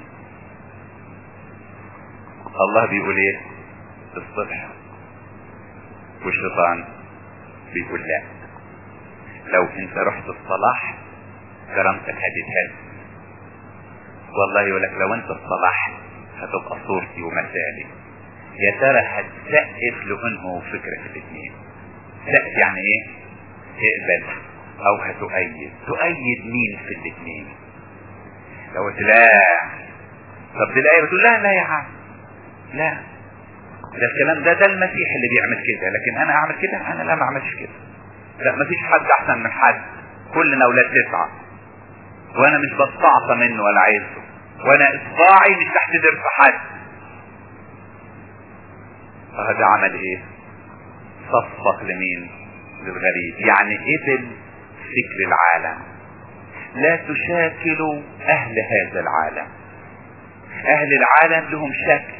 الله بيقول ايه الصبح والشيطان بيقول لا لو انت رحت الصلاح كرامتك هتتهز والله يقول لك لو انت الصلاح هتبقى صورتي ومثالي يا ترى هتسقف لانه فكرة في الاثنين سقف يعني ايه تقبل او هتؤيد تؤيد مين في الاثنين لو قلت لا طب دي الايه بتقول لا لا يا عم لا ده الكلام ده ده المسيح اللي بيعمل كده لكن انا اعمل كده انا لا ما اعملش كده لا مفيش حد احسن من حد كلنا اولاد تسعة وانا مش بستعصى منه ولا عايزه وانا اصبعي مش تحت درس حد فهذا عمل ايه صفق لمين للغريب يعني قبل فكر العالم لا تشاكلوا اهل هذا العالم اهل العالم لهم شكل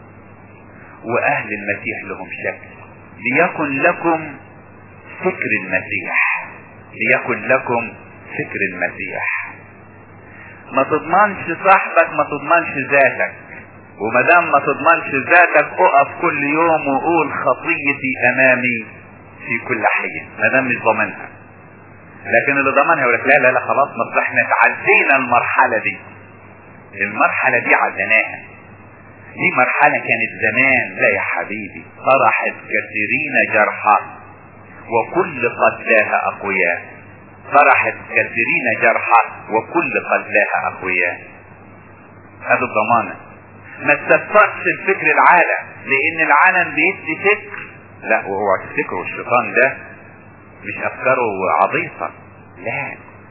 واهل المسيح لهم شكل ليكن لكم فكر المسيح ليكن لكم فكر المسيح ما تضمنش صاحبك ما تضمنش ذاتك وما دام ما تضمنش ذاتك اقف كل يوم وقول خطيتي امامي في كل حين ما دام مش ضامنها لكن اللي ضمنها يقول لك لا لا لا خلاص ما احنا تعدينا المرحله دي المرحله دي عديناها دي مرحله كانت زمان لا يا حبيبي طرحت كثيرين جرحى وكل قتلاها اقوياء فرحت كثيرين جرحى وكل قتلاها اقوياء هذا الضمانة ما تسفقش الفكر العالم لان العالم بيدي فكر لا واوعى تفتكروا الشيطان ده مش افكاره عبيطة لا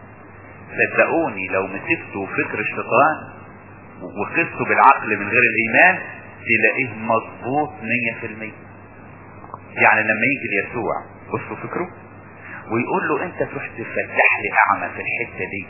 صدقوني لو مسكتوا فكر الشيطان وقسته بالعقل من غير الايمان تلاقيه مظبوط مية في المية يعني لما يجي ليسوع بصوا فكره ويقول له انت تروح تفتح لي اعمى في الحتة دي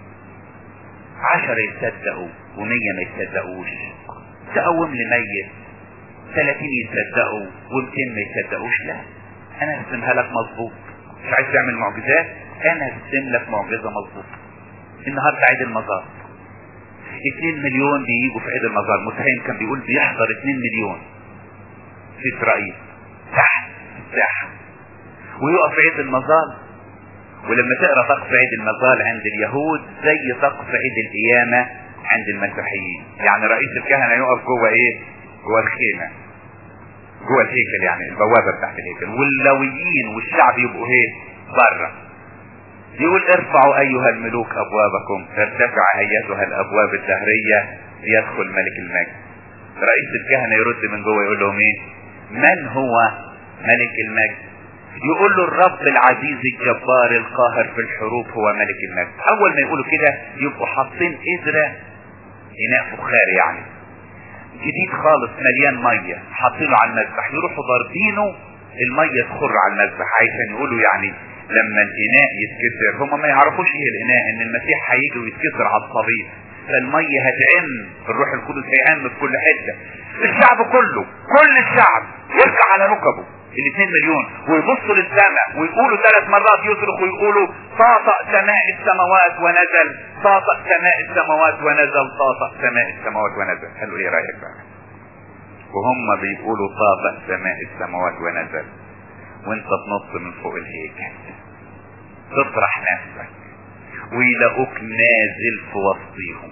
عشرة يصدقوا ومية ما يصدقوش تقوم لي ميت ثلاثين يصدقوا ومتين ما يصدقوش لا انا هرسمها لك مظبوط مش عايز تعمل معجزات انا هرسم لك معجزة مظبوط النهاردة عيد المزار اتنين مليون بيجوا في عيد المزار متهم كان بيقول بيحضر اتنين مليون في اسرائيل تحت الساحة ويقف عيد المظال ولما تقرا سقف عيد المظال عند اليهود زي سقف عيد القيامة عند المسيحيين يعني رئيس الكهنة يقف جوه ايه جوه الخيمة جوه الهيكل يعني البوابة بتاعت الهيكل واللويين والشعب يبقوا ايه بره يقول ارفعوا ايها الملوك ابوابكم ارتفع ايتها الابواب الدهرية ليدخل ملك المجد رئيس الكهنة يرد من جوه يقول لهم ايه من هو ملك المجد يقول له الرب العزيز الجبار القاهر في الحروب هو ملك المجد اول ما يقولوا كده يبقوا حاطين قدرة اناء فخار يعني جديد خالص مليان مية حاطينه على المذبح يروحوا ضاربينه المية تخر على المذبح عشان يقولوا يعني لما الاناء يتكسر هم ما يعرفوش ايه الاناء ان المسيح هيجي ويتكسر على الصليب فالمية هتعم الروح القدس هيعم في كل حتة الشعب كله كل الشعب يركع على ركبه الاثنين مليون ويبصوا للسماء ويقولوا ثلاث مرات يصرخ ويقولوا طاطأ سماء السماوات ونزل طاطأ سماء السماوات ونزل طاطأ سماء السماوات ونزل قالوا ايه رايك بقى وهم بيقولوا طاطأ سماء السماوات ونزل وانت تنط من فوق الهيكل تطرح نفسك ويلاقوك نازل في وسطيهم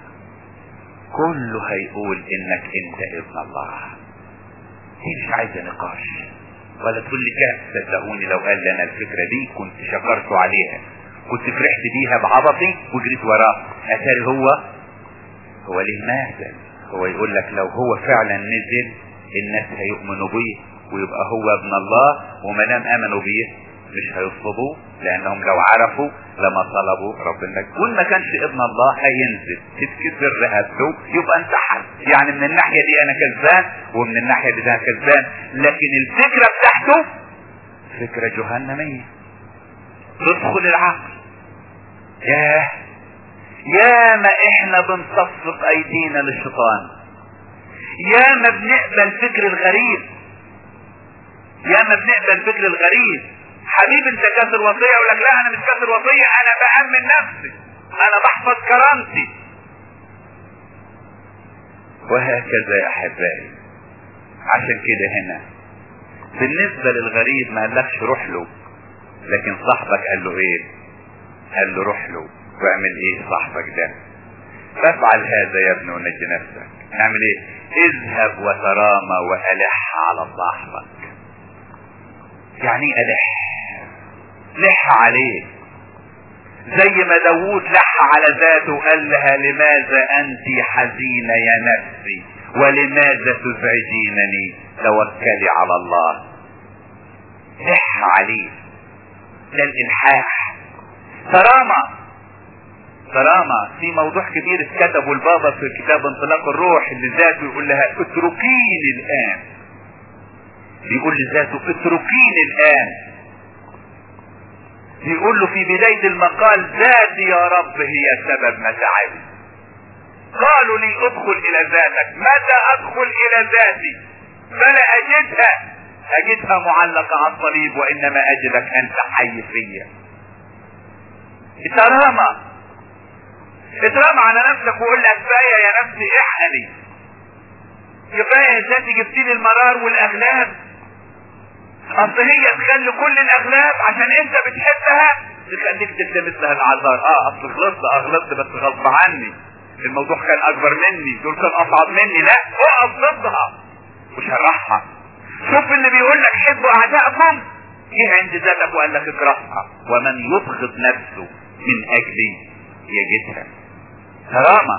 كله هيقول انك انت ابن الله دي مش عايزه نقاش ولا تقول لي كده صدقوني لو قال لي انا الفكره دي كنت شكرت عليها كنت فرحت بيها بعبطي وجريت وراه اتاري هو هو ليه مهزل هو يقول لك لو هو فعلا نزل الناس هيؤمنوا بيه ويبقى هو ابن الله وما دام امنوا بيه مش هيصلبوه لانهم لو عرفوا لما طلبوا ربنا كل ما كانش ابن الله هينزل تتكسر رقبته يبقى انتحر يعني من الناحيه دي انا كذبان ومن الناحيه دي انا كذبان لكن الفكره بتاعته فكره جهنميه تدخل العقل ياه يا ما احنا بنصفق ايدينا للشيطان يا ما بنقبل فكر الغريب يا ما بنقبل فكر الغريب حبيب انت كسر وصية يقول لك لا انا مش كسر وصية انا بأمن نفسي انا بحفظ كرامتي وهكذا يا احبائي عشان كده هنا بالنسبة للغريب ما قالكش روح له لكن صاحبك قال له ايه قال له روح له واعمل ايه صاحبك ده فافعل هذا يا ابن ونجي نفسك نعمل ايه اذهب وترامى والح على صاحبك يعني ايه الح لح عليه زي ما داوود لح على ذاته قال لها لماذا انت حزينة يا نفسي ولماذا تزعجينني توكلي على الله لح عليه ده الالحاح ترامى ترامى في موضوع كبير اتكتبه البابا في كتاب انطلاق الروح اللي ذاته يقول لها اتركيني الان بيقول لذاته اتركيني الان بيقول له في بداية المقال ذاتي يا رب هي سبب متاعبي قالوا لي ادخل الى ذاتك متى ادخل الى ذاتي فلا اجدها اجدها معلقة على الصليب وانما اجدك انت حي فيا اترامى اترامى على نفسك وقول لها كفاية يا نفسي احقني كفاية يا ذاتي جبت لي المرار والاغلاب اصل هي تخلي كل الاغلاب عشان انت بتحبها تخليك تلتمس لها العذار اه اصل غلطت اه غلطت بس غصب عني الموضوع كان اكبر مني دول كان اصعب مني لا اقف ضدها وشرحها شوف اللي بيقول لك حبوا اعدائكم جه عند ذاتك وقال لك اكرهها ومن يبغض نفسه من اجلي يجدها كرامة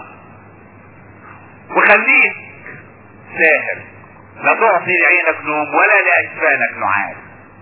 وخليك ساهر لا تعطي لعينك نوم ولا لأجفانك نعاس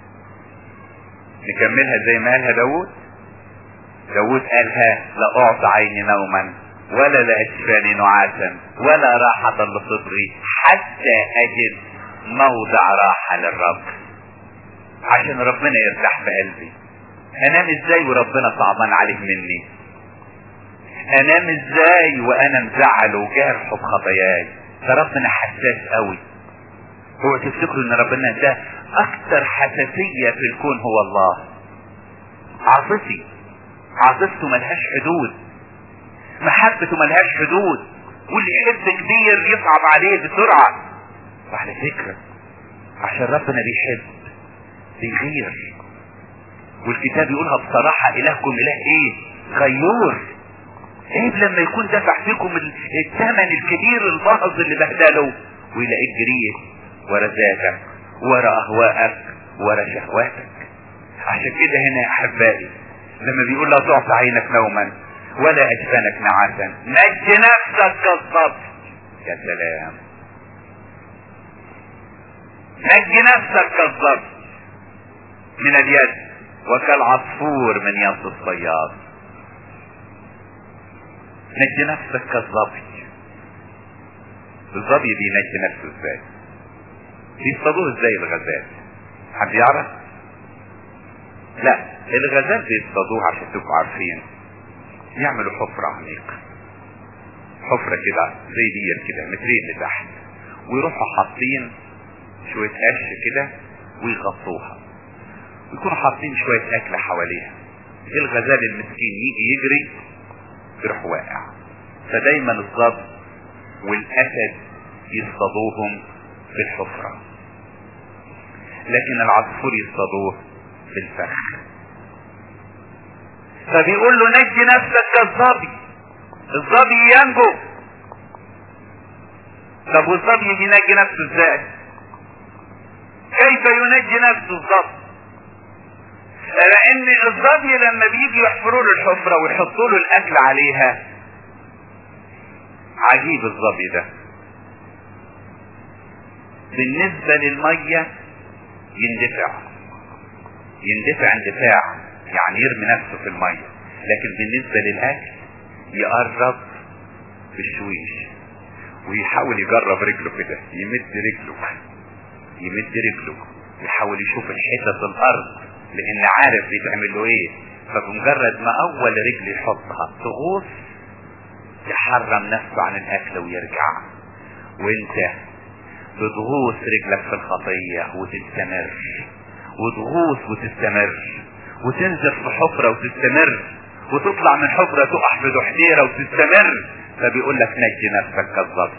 نكملها زي ما قالها داود داود قالها لا أعطى عيني نوما ولا لأجفاني نعاسا ولا راحة لصدري حتى أجد موضع راحة للرب عشان ربنا يرتاح في قلبي انام ازاي وربنا صعبان عليه مني انام ازاي وانا مزعل وجارح بخطاياي ده ربنا حساس قوي هو تفتكروا ان ربنا ده اكتر حساسية في الكون هو الله عاطفي عاطفته ملهاش حدود محبته ملهاش حدود واللي يحب كبير يصعب عليه بسرعة وعلى فكرة عشان ربنا بيحب بيغير والكتاب يقولها بصراحة الهكم اله ايه غيور عيب لما يكون دفع فيكم الثمن الكبير الباهظ اللي بهدله ويلاقيك جريت ورا ذاتك ورا اهواءك ورا شهواتك عشان كده هنا يا احبائي لما بيقول لا تعطى عينك نوما ولا اجفانك نعاسا نج نفسك كالصبر يا سلام نجي نفسك كالظبي من اليد وكالعصفور من يد الصياد نجي نفسك كالظبي الظبي بينجي نفسه ازاي بيصطادوه ازاي الغزال حد يعرف لا الغزال بيصطادوه عشان تبقوا عارفين يعملوا حفرة عميقة حفرة كده زي دير كده مترين لتحت ويروحوا حاطين شوية قش كده ويغطوها ويكونوا حاطين شوية اكل حواليها الغزال المسكين يجي يجري يروح واقع فدايما الظبي والاسد يصطادوهم في الحفرة لكن العصفور يصطادوه في الفخ فبيقول له نجي نفسك كالظبي الظبي ينجو طب والظبي بينجي نفسه ازاي كيف ينجي نفسه الظبي لان الظبي لما بيجي يحفروا له الحفرة ويحطوا له الاكل عليها عجيب الظبي ده بالنسبة للمية يندفع يندفع اندفاع يعني يرمي نفسه في المية لكن بالنسبة للأكل يقرب بالشويش ويحاول يجرب رجله كده يمد رجله يمد رجله يحاول يشوف الحتة الأرض لأن عارف بيتعمل له إيه فبمجرد ما أول رجل يحطها تغوص يحرم نفسه عن الأكل ويرجع وأنت بتغوص رجلك في الخطية وتستمر وتغوص وتستمر وتنزل في حفرة وتستمر وتطلع من حفرة تقع في دحديرة وتستمر فبيقول لك نجي نفسك كالظبي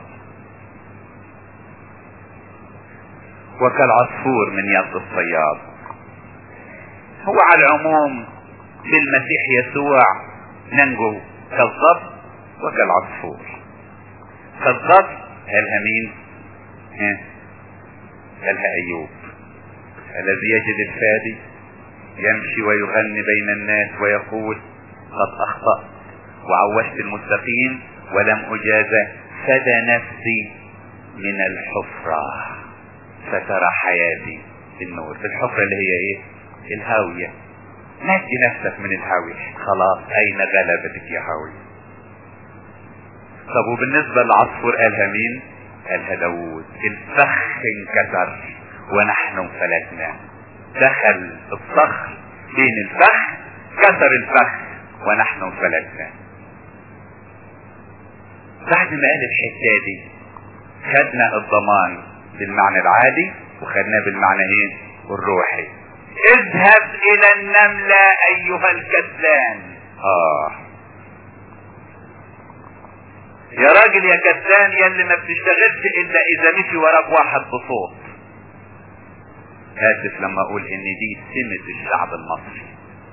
وكالعصفور من يد الصياد هو على العموم بالمسيح يسوع ننجو كالظبي وكالعصفور كالظبي قالها مين؟ ها؟ قالها ايوب الذي يجد الفادي يمشي ويغني بين الناس ويقول قد اخطأت وعوشت المستقيم ولم اجازى فدى نفسي من الحفرة فترى حياتي في النور في الحفرة اللي هي ايه الهاوية نجي نفسك من الهاوية خلاص اين غلبتك يا هاوية طب وبالنسبة للعصفور قالها مين قالها داوود الفخ انكسر ونحن انفلتنا دخل الصخر بين الفخ كسر الفخ ونحن انفلتنا بعد ما قال الحكايه دي خدنا الضمان بالمعنى العادي وخدناه بالمعنى ايه الروحي اذهب الى النملة ايها الكسلان اه يا راجل يا كسلان يا اللي ما بتشتغلش الا اذا مشي وراك واحد بصوت اسف لما اقول ان دي سمة الشعب المصري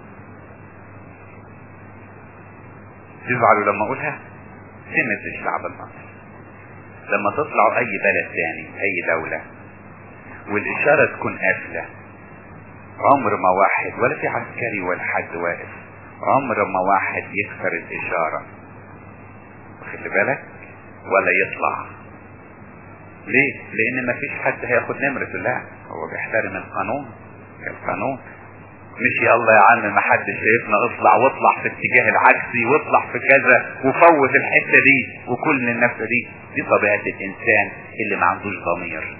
تزعلوا لما اقولها سمة الشعب المصري لما تطلعوا اي بلد تاني اي دولة والاشارة تكون قافلة عمر ما واحد ولا في عسكري ولا حد واقف عمر ما واحد يكسر الاشارة واخد بالك ولا يطلع ليه لان ما فيش حد هياخد نمرة لا هو بيحترم القانون القانون مش يلا يا عم ما حدش شايفنا اطلع واطلع في الاتجاه العكسي واطلع في كذا وفوت الحته دي وكل النفسه دي دي طبيعه الانسان اللي ما عندوش ضمير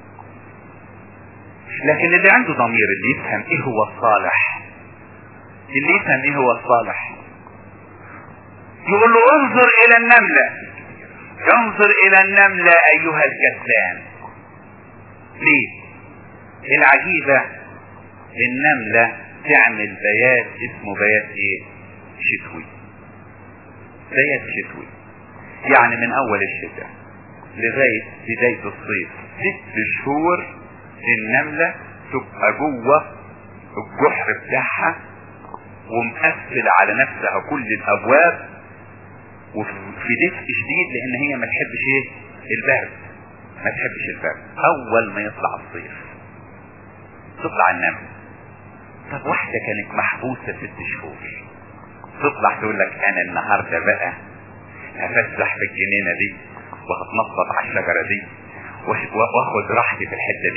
لكن اللي عنده ضمير اللي يفهم ايه هو الصالح اللي يفهم ايه هو الصالح يقول له انظر الى النملة انظر الى النملة ايها الكسلان ليه العجيبة النملة تعمل بيات اسمه بيات ايه شتوي بيات شتوي يعني من اول الشتاء لغاية بداية الصيف ست شهور النملة تبقى جوه الجحر بتاعها ومقفل على نفسها كل الابواب وفي دفء شديد لان هي ما تحبش ايه البرد ما تحبش البرد اول ما يطلع الصيف تطلع النمل طب واحدة كانت محبوسة ست شهور تطلع تقول لك انا النهاردة بقى هفسح في الجنينة دي وهتنطط على الشجرة دي واخد راحتي في الحتة دي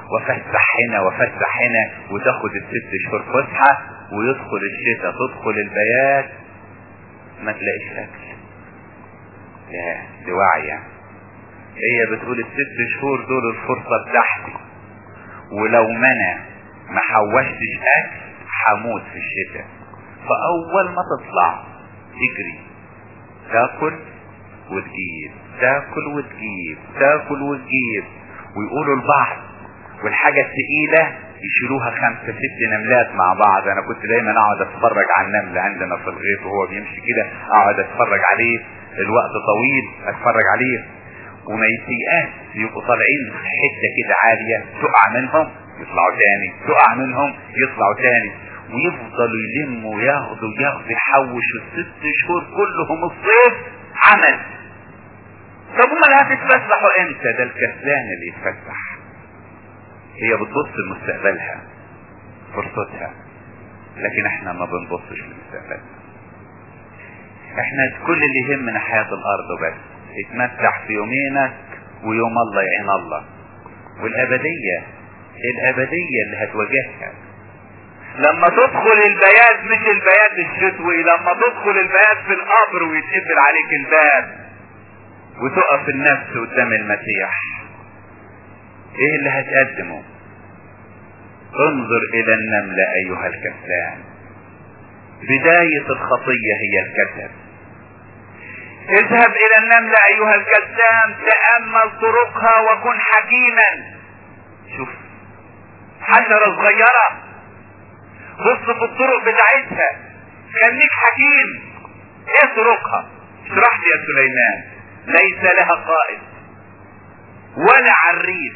وفسح هنا وفسح هنا وتاخد الست شهور فسحة ويدخل الشتاء تدخل البيات ما تلاقيش اكل يا دي واعية هي بتقول الست شهور دول الفرصة بتاعتي ولو ما انا ما حوشتش اكل هموت في الشتاء فاول ما تطلع تجري تاكل وتجيب تاكل وتجيب تاكل وتجيب ويقولوا البعض والحاجة الثقيلة يشيلوها خمسة ست نملات مع بعض انا كنت دايما اقعد اتفرج على النمل عندنا في الغيط وهو بيمشي كده اقعد اتفرج عليه الوقت طويل اتفرج عليه وما يسيئات يبقوا طالعين في حته كده عاليه تقع منهم يطلعوا تاني تقع منهم يطلعوا تاني ويفضلوا يلموا وياخدوا وياخدوا يحوشوا الست شهور كلهم الصيف عمل طب امال هتتفسحوا امتى ده الكسلان اللي يتفسح هي بتبص لمستقبلها فرصتها لكن احنا ما بنبصش لمستقبلنا احنا كل اللي يهمنا حياة الارض بس اتمتع في يومينك ويوم الله يعين الله والابدية الابدية اللي هتواجهها لما تدخل البيات مش البيات الشتوي لما تدخل البيات في القبر ويتقفل عليك الباب وتقف النفس قدام المسيح ايه اللي هتقدمه انظر الى النملة ايها الكسلان بداية الخطية هي الكسل اذهب الى النملة ايها الكسلان تأمل طرقها وكن حكيما شوف حشرة صغيرة بص في الطرق بتاعتها خليك حكيم ايه طرقها اشرح لي يا سليمان ليس لها قائد ولا عريس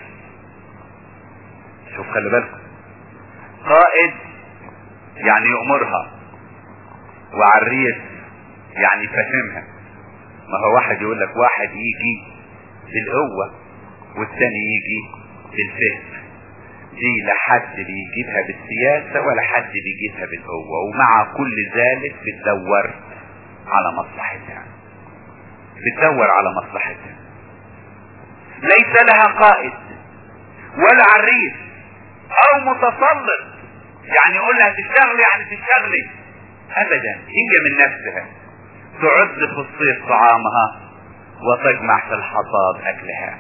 شوف خلي بالكم قائد يعني يأمرها وعريس يعني فهمها ما هو واحد يقول لك واحد يجي بالقوة والثاني يجي بالفهم دي لا حد بيجيبها بالسياسة ولا حد بيجيبها بالقوة ومع كل ذلك بتدور على مصلحتها بتدور على مصلحتها ليس لها قائد ولا عريس او متسلط يعني يقول لها تشتغلي يعني تشتغلي ابدا هي من نفسها تعد في الصيف طعامها وتجمع في الحصاد اكلها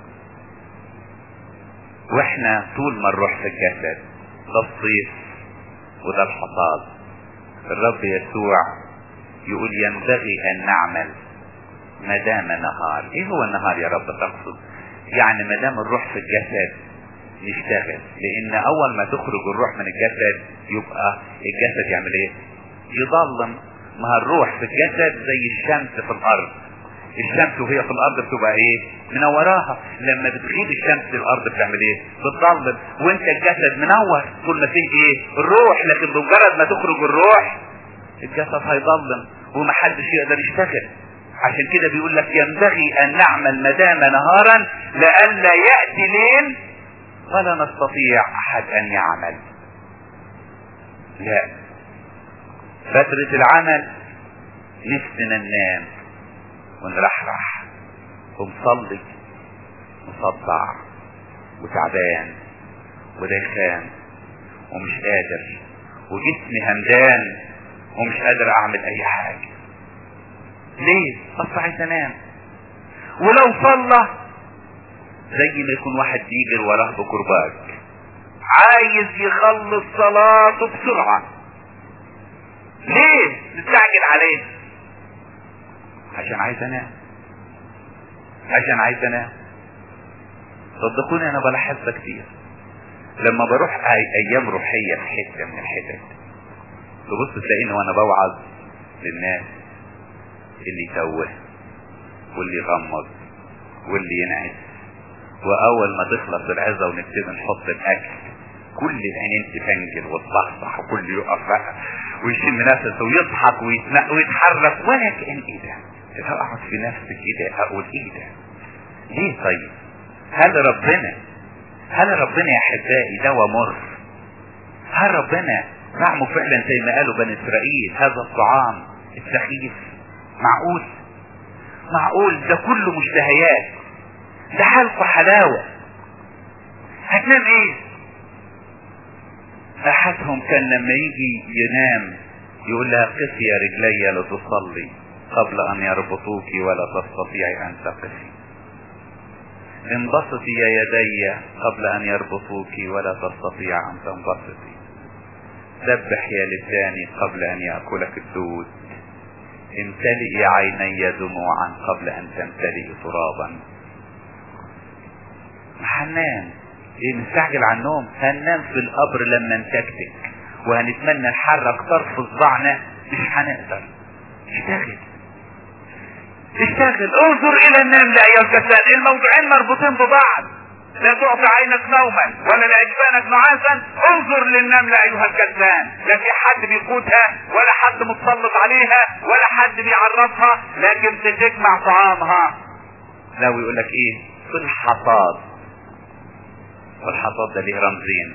واحنا طول ما نروح في الجسد ده الصيف وده الحصاد الرب يسوع يقول ينبغي ان نعمل ما دام نهار ايه هو النهار يا رب تقصد يعني ما دام الروح في الجسد نشتغل لان اول ما تخرج الروح من الجسد يبقى الجسد يعمل ايه يضلم ما الروح في الجسد زي الشمس في الارض الشمس وهي في الارض بتبقى ايه منوراها لما بتغيب الشمس الارض بتعمل ايه بتضلم وانت الجسد منور طول ما فيه ايه الروح لكن بمجرد ما تخرج الروح الجسد هيضلم ومحدش يقدر يشتغل عشان كده بيقول لك ينبغي ان نعمل ما دام نهارا لئلا ياتي ليل ولا نستطيع احد ان يعمل لا فترة العمل نفسنا ننام ونرحرح ونصلي مصدع وتعبان ودخان ومش قادر وجسمي همدان ومش قادر اعمل اي حاجة ليه بس عايز انام ولو صلى زي ما يكون واحد بيجري وراه بكرباج عايز يخلص صلاته بسرعة ليه تستعجل عليه عشان عايز انام عشان عايز انام صدقوني انا بلاحظها كتير لما بروح أي ايام روحية في حتة من الحتت تبص تلاقيني وانا بوعظ للناس اللي يتوه واللي يغمض واللي ينعس واول ما تخلص العزة ونبتدي نحط الاكل كل العينين تفنجل وتصحصح وكل يقف بقى ويشم نفسه ويضحك ويتنق ويتحرك وانا كان ايه ده؟ اقعد في نفسي كده اقول ايه ده؟ ليه طيب؟ هل ربنا هل ربنا يا احبائي دواء مر؟ هل ربنا طعمه فعلا زي ما قالوا بني اسرائيل هذا الطعام السخيف معقول؟ معقول ده كله مشتهيات ده حلقه حلاوه هتنام ايه احدهم كان لما يجي ينام يقول لها قفي يا رجلي لتصلي قبل ان يربطوك ولا تستطيعي ان تقفي انبسطي يا يدي قبل ان يربطوك ولا تستطيع ان تنبسطي سبح يا لساني قبل ان يأكلك الدود امتلئي عيني دموعا قبل ان تمتلئي ترابا هننام ايه مستعجل على النوم هننام في القبر لما نتكتك وهنتمنى نحرك طرف صباعنا مش هنقدر اشتغل اشتغل انظر الى النمل ايها الكسلان الموضوعين مربوطين ببعض لا تعطي عينك نوما ولا لاجفانك نعاسا انظر للنملة ايها الكسلان لا في حد بيقودها ولا حد متسلط عليها ولا حد بيعرفها لكن تجمع طعامها لو يقول لك ايه في الحصاد والحصاد ده ليه رمزين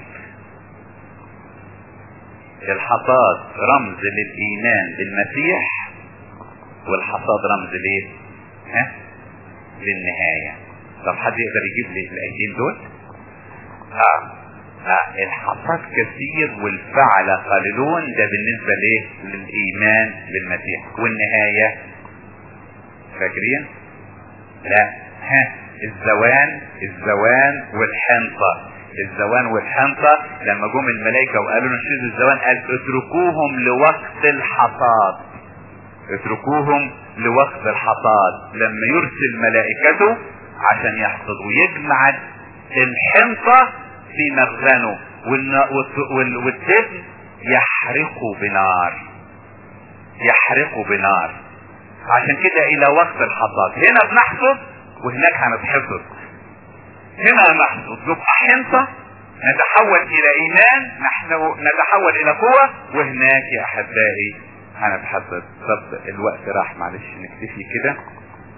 الحصاد رمز للايمان بالمسيح والحصاد رمز ليه ها للنهاية طب حد يقدر يجيب لي الايتين دول اه اه الحصاد كثير والفعل قليلون ده بالنسبة ليه للايمان بالمسيح والنهاية فاكرين لا ها الزوان الزوان والحنطة الزوان والحنطة لما جم الملائكة وقالوا نشيد الزوان قال اتركوهم لوقت الحصاد اتركوهم لوقت الحصاد لما يرسل ملائكته عشان يحصد ويجمع الحنطة في مخزنه والدفن يحرقه بنار يحرقه بنار عشان كده الى وقت الحصاد هنا بنحصد وهناك هنتحصد هنا نحصد نبقى حنطة نتحول الى ايمان نتحول الى قوة وهناك يا احبائي هنتحصد طب الوقت راح معلش نكتفي كده